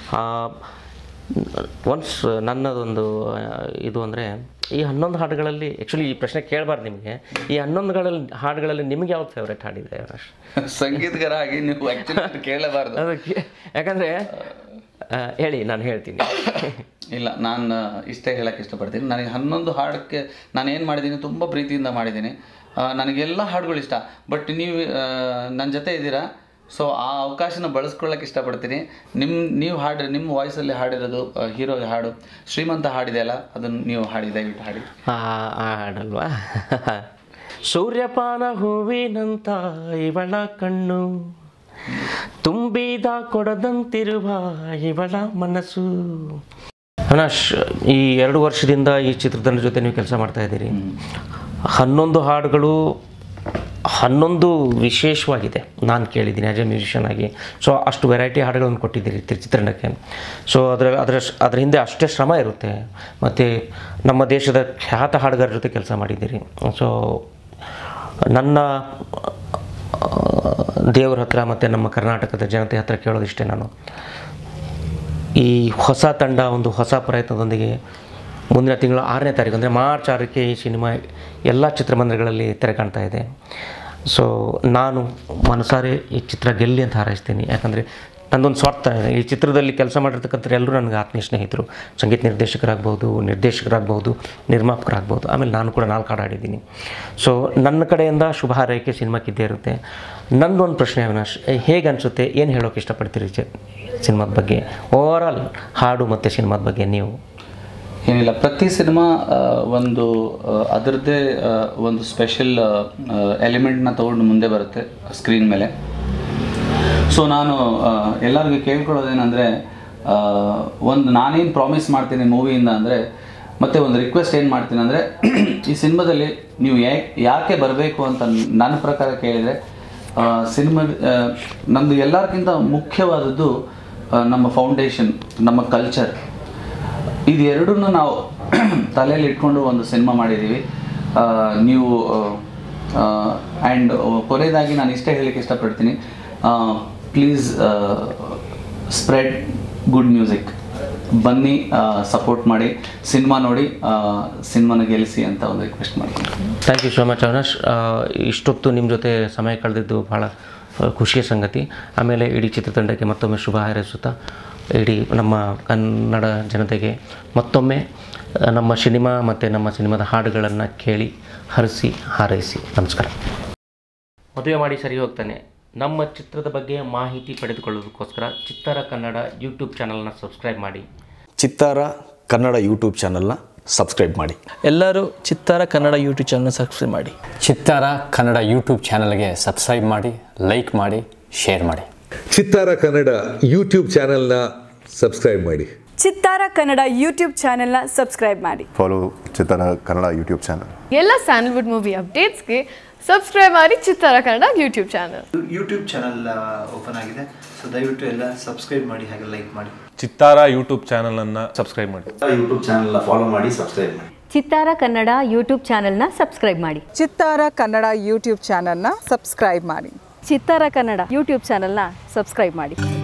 [SPEAKER 5] ಒನ್ಸ್ ನನ್ನದೊಂದು ಆ, ಇದು ಅಂದರೆ ಈ ಹನ್ನೊಂದು ಹಾಡುಗಳಲ್ಲಿ ಆ್ಯಕ್ಚುಲಿ ಈ ಪ್ರಶ್ನೆ ಕೇಳಬಾರ್ದು ನಿಮಗೆ ಈ ಹನ್ನೊಂದುಗಳಲ್ಲಿ ಹಾಡುಗಳಲ್ಲಿ ನಿಮಗೆ ಯಾವ್ದು ಫೇವ್ರೇಟ್ ಹಾಡಿದೆ ಅವಿನಾಶ್
[SPEAKER 6] ಸಂಗೀತಗಾರ ಆಗಿ ನೀವು ಆಕ್ಚುಲಿ ಕೇಳಬಾರ್ದು
[SPEAKER 5] ಅದಕ್ಕೆ ಯಾಕಂದರೆ ಹೇಳಿ ನಾನು ಹೇಳ್ತೀನಿ
[SPEAKER 6] ಇಲ್ಲ ನಾನು ಇಷ್ಟೇ ಹೇಳಕ್ಕೆ ಇಷ್ಟಪಡ್ತೀನಿ ನನಗೆ ಹನ್ನೊಂದು ಹಾಡಕ್ಕೆ ನಾನು ಏನು ಮಾಡಿದ್ದೀನಿ ತುಂಬ ಪ್ರೀತಿಯಿಂದ ಮಾಡಿದ್ದೀನಿ ಆ, ನನಗೆಲ್ಲ ಹಾಡುಗಳು ಇಷ್ಟ ಬಟ್ ನೀವು ನನ್ನ ಜೊತೆ ಇದ್ದೀರಾ ಸೊ ಆ ಅವಕಾಶನ ಬಳಸ್ಕೊಳ್ಳೋಕೆ ಇಷ್ಟಪಡ್ತೀನಿ ನಿಮ್ಮ ನೀವು ಹಾಡಿ ನಿಮ್ಮ ವಾಯ್ಸಲ್ಲಿ ಹಾಡಿರೋದು ಹೀರೋ ಹಾಡು ಶ್ರೀಮಂತ ಹಾಡಿದೆಯಲ್ಲ ಅದನ್ನು ನೀವು ಹಾಡಿ ದಯವಿಟ್ಟು ಹಾಡಿ
[SPEAKER 5] ಆ ಆ ಹಾಡಲ್ವಾ ಸೂರ್ಯಪಾನ ಹೂವಿನಂತ ಇವಳ ಕಣ್ಣು ತುಂಬಿದ ಕೊಡದಂತಿರುವ ಇವಳ ಮನಸ್ಸು ಅವಿನಾಶ್ ಈ ಎರಡು ವರ್ಷದಿಂದ ಈ ಚಿತ್ರತಂಡ ಜೊತೆ ನೀವು ಕೆಲಸ ಮಾಡ್ತಾ ಇದ್ದೀರಿ ಹನ್ನೊಂದು ಹಾಡುಗಳು ಹನ್ನೊಂದು ವಿಶೇಷವಾಗಿದೆ ನಾನು ಕೇಳಿದ್ದೀನಿ ಆ್ಯಸ್ ಎ ಮ್ಯೂಸಿಷಿಯನ್ ಆಗಿ ಸೊ ಅಷ್ಟು ವೆರೈಟಿ ಹಾಡುಗಳನ್ನು ಕೊಟ್ಟಿದ್ದೀರಿ ತಿ- ಚಿತ್ರರಂಗಕ್ಕೆ ಸೊ ಅದರ ಅದರ ಅದರ ಹಿಂದೆ ಅಷ್ಟೇ ಶ್ರಮ ಇರುತ್ತೆ ಮತ್ತು ನಮ್ಮ ದೇಶದ ಖ್ಯಾತ ಹಾಡುಗಾರರ ಜೊತೆ ಕೆಲಸ ಮಾಡಿದ್ದೀರಿ ಸೊ ನನ್ನ ಆ, ದೇವ್ರ ಹತ್ರ ಮತ್ತು ನಮ್ಮ ಕರ್ನಾಟಕದ ಜನತೆ ಹತ್ರ ಕೇಳೋದಿಷ್ಟೇ ನಾನು ಈ ಹೊಸ ತಂಡ ಒಂದು ಹೊಸ ಪ್ರಯತ್ನದೊಂದಿಗೆ ಮುಂದಿನ ತಿಂಗಳು ಆರನೇ ತಾರೀಕು ಅಂದರೆ ಮಾರ್ಚ್ ಆರಕ್ಕೆ ಈ ಸಿನಿಮಾ ಎಲ್ಲ ಚಿತ್ರಮಂದಿರಗಳಲ್ಲಿ ತೆರೆ ಕಾಣ್ತಾ ಇದೆ ಸೊ ನಾನು ಮನಸಾರೆ ಈ ಚಿತ್ರ ಗೆಲ್ಲಿ ಅಂತ ಹಾರೈಸ್ತೀನಿ ಯಾಕಂದರೆ ನಂದೊಂದು ಸ್ವಾರ್ಥ ಇದೆ ಈ ಚಿತ್ರದಲ್ಲಿ ಕೆಲಸ ಮಾಡಿರ್ತಕ್ಕಂಥ ಎಲ್ಲರೂ ನನಗೆ ಆತ್ಮೀಯ ಸ್ನೇಹಿತರು ಸಂಗೀತ ನಿರ್ದೇಶಕರಾಗ್ಬೋದು ನಿರ್ದೇಶಕರಾಗ್ಬೋದು ನಿರ್ಮಾಪಕರಾಗ್ಬೋದು ಆಮೇಲೆ ನಾನು ಕೂಡ ನಾಲ್ಕು ಹಾಡು ಹಾಡಿದ್ದೀನಿ ಸೊ ನನ್ನ ಕಡೆಯಿಂದ ಶುಭ ಹಾರೈಕೆ ಸಿನಿಮಾಕ್ಕೆ ಇದ್ದೇ ಇರುತ್ತೆ ನಂದೊಂದು ಪ್ರಶ್ನೆ ಅವಿನಾಶ್ ಹೇಗೆ ಅನಿಸುತ್ತೆ ಏನು ಹೇಳೋಕೆ ಇಷ್ಟಪಡ್ತೀರಿ ಚ ಸಿನಿಮಾದ ಬಗ್ಗೆ ಓವರಾಲ್ ಹಾಡು ಮತ್ತು ಸಿನಿಮಾದ ಬಗ್ಗೆ ನೀವು
[SPEAKER 6] ಏನಿಲ್ಲ ಪ್ರತಿ ಸಿನಿಮಾ ಆ, ಒಂದು ಆ, ಅದರದ್ದೇ ಆ, ಒಂದು ಸ್ಪೆಷಲ್ ಎಲಿಮೆಂಟ್ನ ತಗೊಂಡು ಮುಂದೆ ಬರುತ್ತೆ ಸ್ಕ್ರೀನ್ ಮೇಲೆ ಸೊ ನಾನು ಆ, ಎಲ್ಲರಿಗೂ ಕೇಳ್ಕೊಳ್ಳೋದೇನೆಂದರೆ ಒಂದು ನಾನೇನು ಪ್ರಾಮಿಸ್ ಮಾಡ್ತೀನಿ ಮೂವಿಯಿಂದ ಅಂದರೆ ಮತ್ತು ಒಂದು ರಿಕ್ವೆಸ್ಟ್ ಏನು ಮಾಡ್ತೀನಿ ಅಂದರೆ ಈ ಸಿನಿಮಾದಲ್ಲಿ ನೀವು ಯಾ ಯಾಕೆ ಬರಬೇಕು ಅಂತ ನನ್ನ ಪ್ರಕಾರ ಕೇಳಿದರೆ ಸಿನಿಮಾ ನಮ್ಮದು ಎಲ್ಲರಿಗಿಂತ ಮುಖ್ಯವಾದದ್ದು ಆ, ನಮ್ಮ ಫೌಂಡೇಶನ್ ನಮ್ಮ ಕಲ್ಚರ್ ಇದೆರಡನ್ನೂ ನಾವು ತಲೆಯಲ್ಲಿ ಇಟ್ಕೊಂಡು ಒಂದು ಸಿನಿಮಾ ಮಾಡಿದ್ದೀವಿ ಆ, ನೀವು ಆ್ಯಂಡ್ ಕೊನೆಯದಾಗಿ ನಾನು ಇಷ್ಟೇ ಹೇಳಲಿಕ್ಕೆ ಇಷ್ಟಪಡ್ತೀನಿ ಪ್ಲೀಸ್ ಸ್ಪ್ರೆಡ್ ಗುಡ್ ಮ್ಯೂಸಿಕ್ ಬನ್ನಿ ಸಪೋರ್ಟ್ ಮಾಡಿ ಸಿನಿಮಾ ನೋಡಿ ಸಿನಿಮಾನ ಗೆಲ್ಲಿಸಿ ಅಂತ ಒಂದು ರಿಕ್ವೆಸ್ಟ್ ಮಾಡ್ತೀನಿ
[SPEAKER 5] thank you so much Avinash ಆ, ಇಷ್ಟೊತ್ತು ನಿಮ್ಮ ಜೊತೆ ಸಮಯ ಕಳೆದಿದ್ದು ಭಾಳ ಆ, ಖುಷಿಯ ಸಂಗತಿ ಆಮೇಲೆ ಇಡೀ ಚಿತ್ರತಂಡಕ್ಕೆ ಮತ್ತೊಮ್ಮೆ ಶುಭ ಹಾರೈಸುತ್ತಾ ಇಡೀ ನಮ್ಮ ಕನ್ನಡ ಜನತೆಗೆ ಮತ್ತೊಮ್ಮೆ ಆ, ನಮ್ಮ ಸಿನಿಮಾ ಮತ್ತು ನಮ್ಮ ಸಿನಿಮಾದ ಹಾಡುಗಳನ್ನು ಕೇಳಿ ಹರಿಸಿ ಹಾರೈಸಿ ನಮಸ್ಕಾರ ಮದುವೆ ಮಾಡಿ ಸರಿ ಹೋಗ್ತಾನೆ ನಮ್ಮ ಚಿತ್ರದ ಬಗ್ಗೆ ಮಾಹಿತಿ ಪಡೆದುಕೊಳ್ಳೋದಕ್ಕೋಸ್ಕರ ಚಿತ್ತರ ಕನ್ನಡ ಯೂಟ್ಯೂಬ್ ಚಾನಲ್ನ ಸಬ್ಸ್ಕ್ರೈಬ್ ಮಾಡಿ
[SPEAKER 7] ಚಿತ್ತಾರ ಕನ್ನಡ ಯೂಟ್ಯೂಬ್ ಚಾನಲ್ನ ಸಬ್ಸ್ಕ್ರೈಬ್ ಮಾಡಿ
[SPEAKER 8] ಎಲ್ಲರೂ ಚಿತ್ತಾರ ಕನ್ನಡ ಯೂಟ್ಯೂಬ್ ಚಾನಲ್ ಸಬ್ಸ್ಕ್ರೈಬ್ ಮಾಡಿ
[SPEAKER 9] ಚಿತ್ತಾರ ಕನ್ನಡ ಯೂಟ್ಯೂಬ್ ಚಾನಲ್ಗೆ ಸಬ್ಸ್ಕ್ರೈಬ್ ಮಾಡಿ ಲೈಕ್ ಮಾಡಿ ಶೇರ್ ಮಾಡಿ
[SPEAKER 10] ಚಿತ್ತಾರ ಕನ್ನಡ ಯೂಟ್ಯೂಬ್ ಚಾನೆಲ್ನ ಸಬ್ಸ್ಕ್ರೈಬ್ ಮಾಡಿ
[SPEAKER 11] ಚಿತ್ತಾರ ಕನ್ನಡ ಯೂಟ್ಯೂಬ್ ಚಾನೆಲ್ನ ಸಬ್ಸ್ಕ್ರೈಬ್ ಮಾಡಿ
[SPEAKER 12] follow Chittara Kannada YouTube channel
[SPEAKER 13] ಎಲ್ಲ ಸ್ಯಾನ್ಲ್ವುಡ್ ಮೂವಿ ಅಪ್ಡೇಟ್ಸ್ಗೆ ಸಬ್ಸ್ಕ್ರೈಬ್ ಮಾಡಿ Chittara Kannada YouTube channel
[SPEAKER 14] YouTube channel open ಆಗಿದೆ ಸೊ ದಯವಿಟ್ಟು ಎಲ್ಲ ಸಬ್ಸ್ಕ್ರೈಬ್ ಮಾಡಿ ಹಾಗೆ ಲೈಕ್ ಮಾಡಿ
[SPEAKER 15] ಚಿತ್ತಾರ ಯೂಟ್ಯೂಬ್ ಚಾನಲನ್ನು ಸಬ್ಸ್ಕ್ರೈಬ್ ಮಾಡಿ
[SPEAKER 7] ಯೂಟ್ಯೂಬ್ ಚಾನಲ್ನ ಫಾಲೋ ಮಾಡಿ ಸಬ್ಸ್ಕ್ರೈಬ್ ಮಾಡಿ
[SPEAKER 16] ಚಿತ್ತಾರ ಕನ್ನಡ ಯೂಟ್ಯೂಬ್ ಚಾನೆಲ್ನ ಸಬ್ಸ್ಕ್ರೈಬ್ ಮಾಡಿ
[SPEAKER 11] ಚಿತ್ತಾರ ಕನ್ನಡ ಯೂಟ್ಯೂಬ್ ಚಾನೆಲ್ನ ಸಬ್ಸ್ಕ್ರೈಬ್ ಮಾಡಿ ಚಿತ್ತಾರ ಕನ್ನಡ ಯೂಟ್ಯೂಬ್ ಚಾನೆಲ್ನ ಸಬ್ಸ್ಕ್ರೈಬ್ ಮಾಡಿ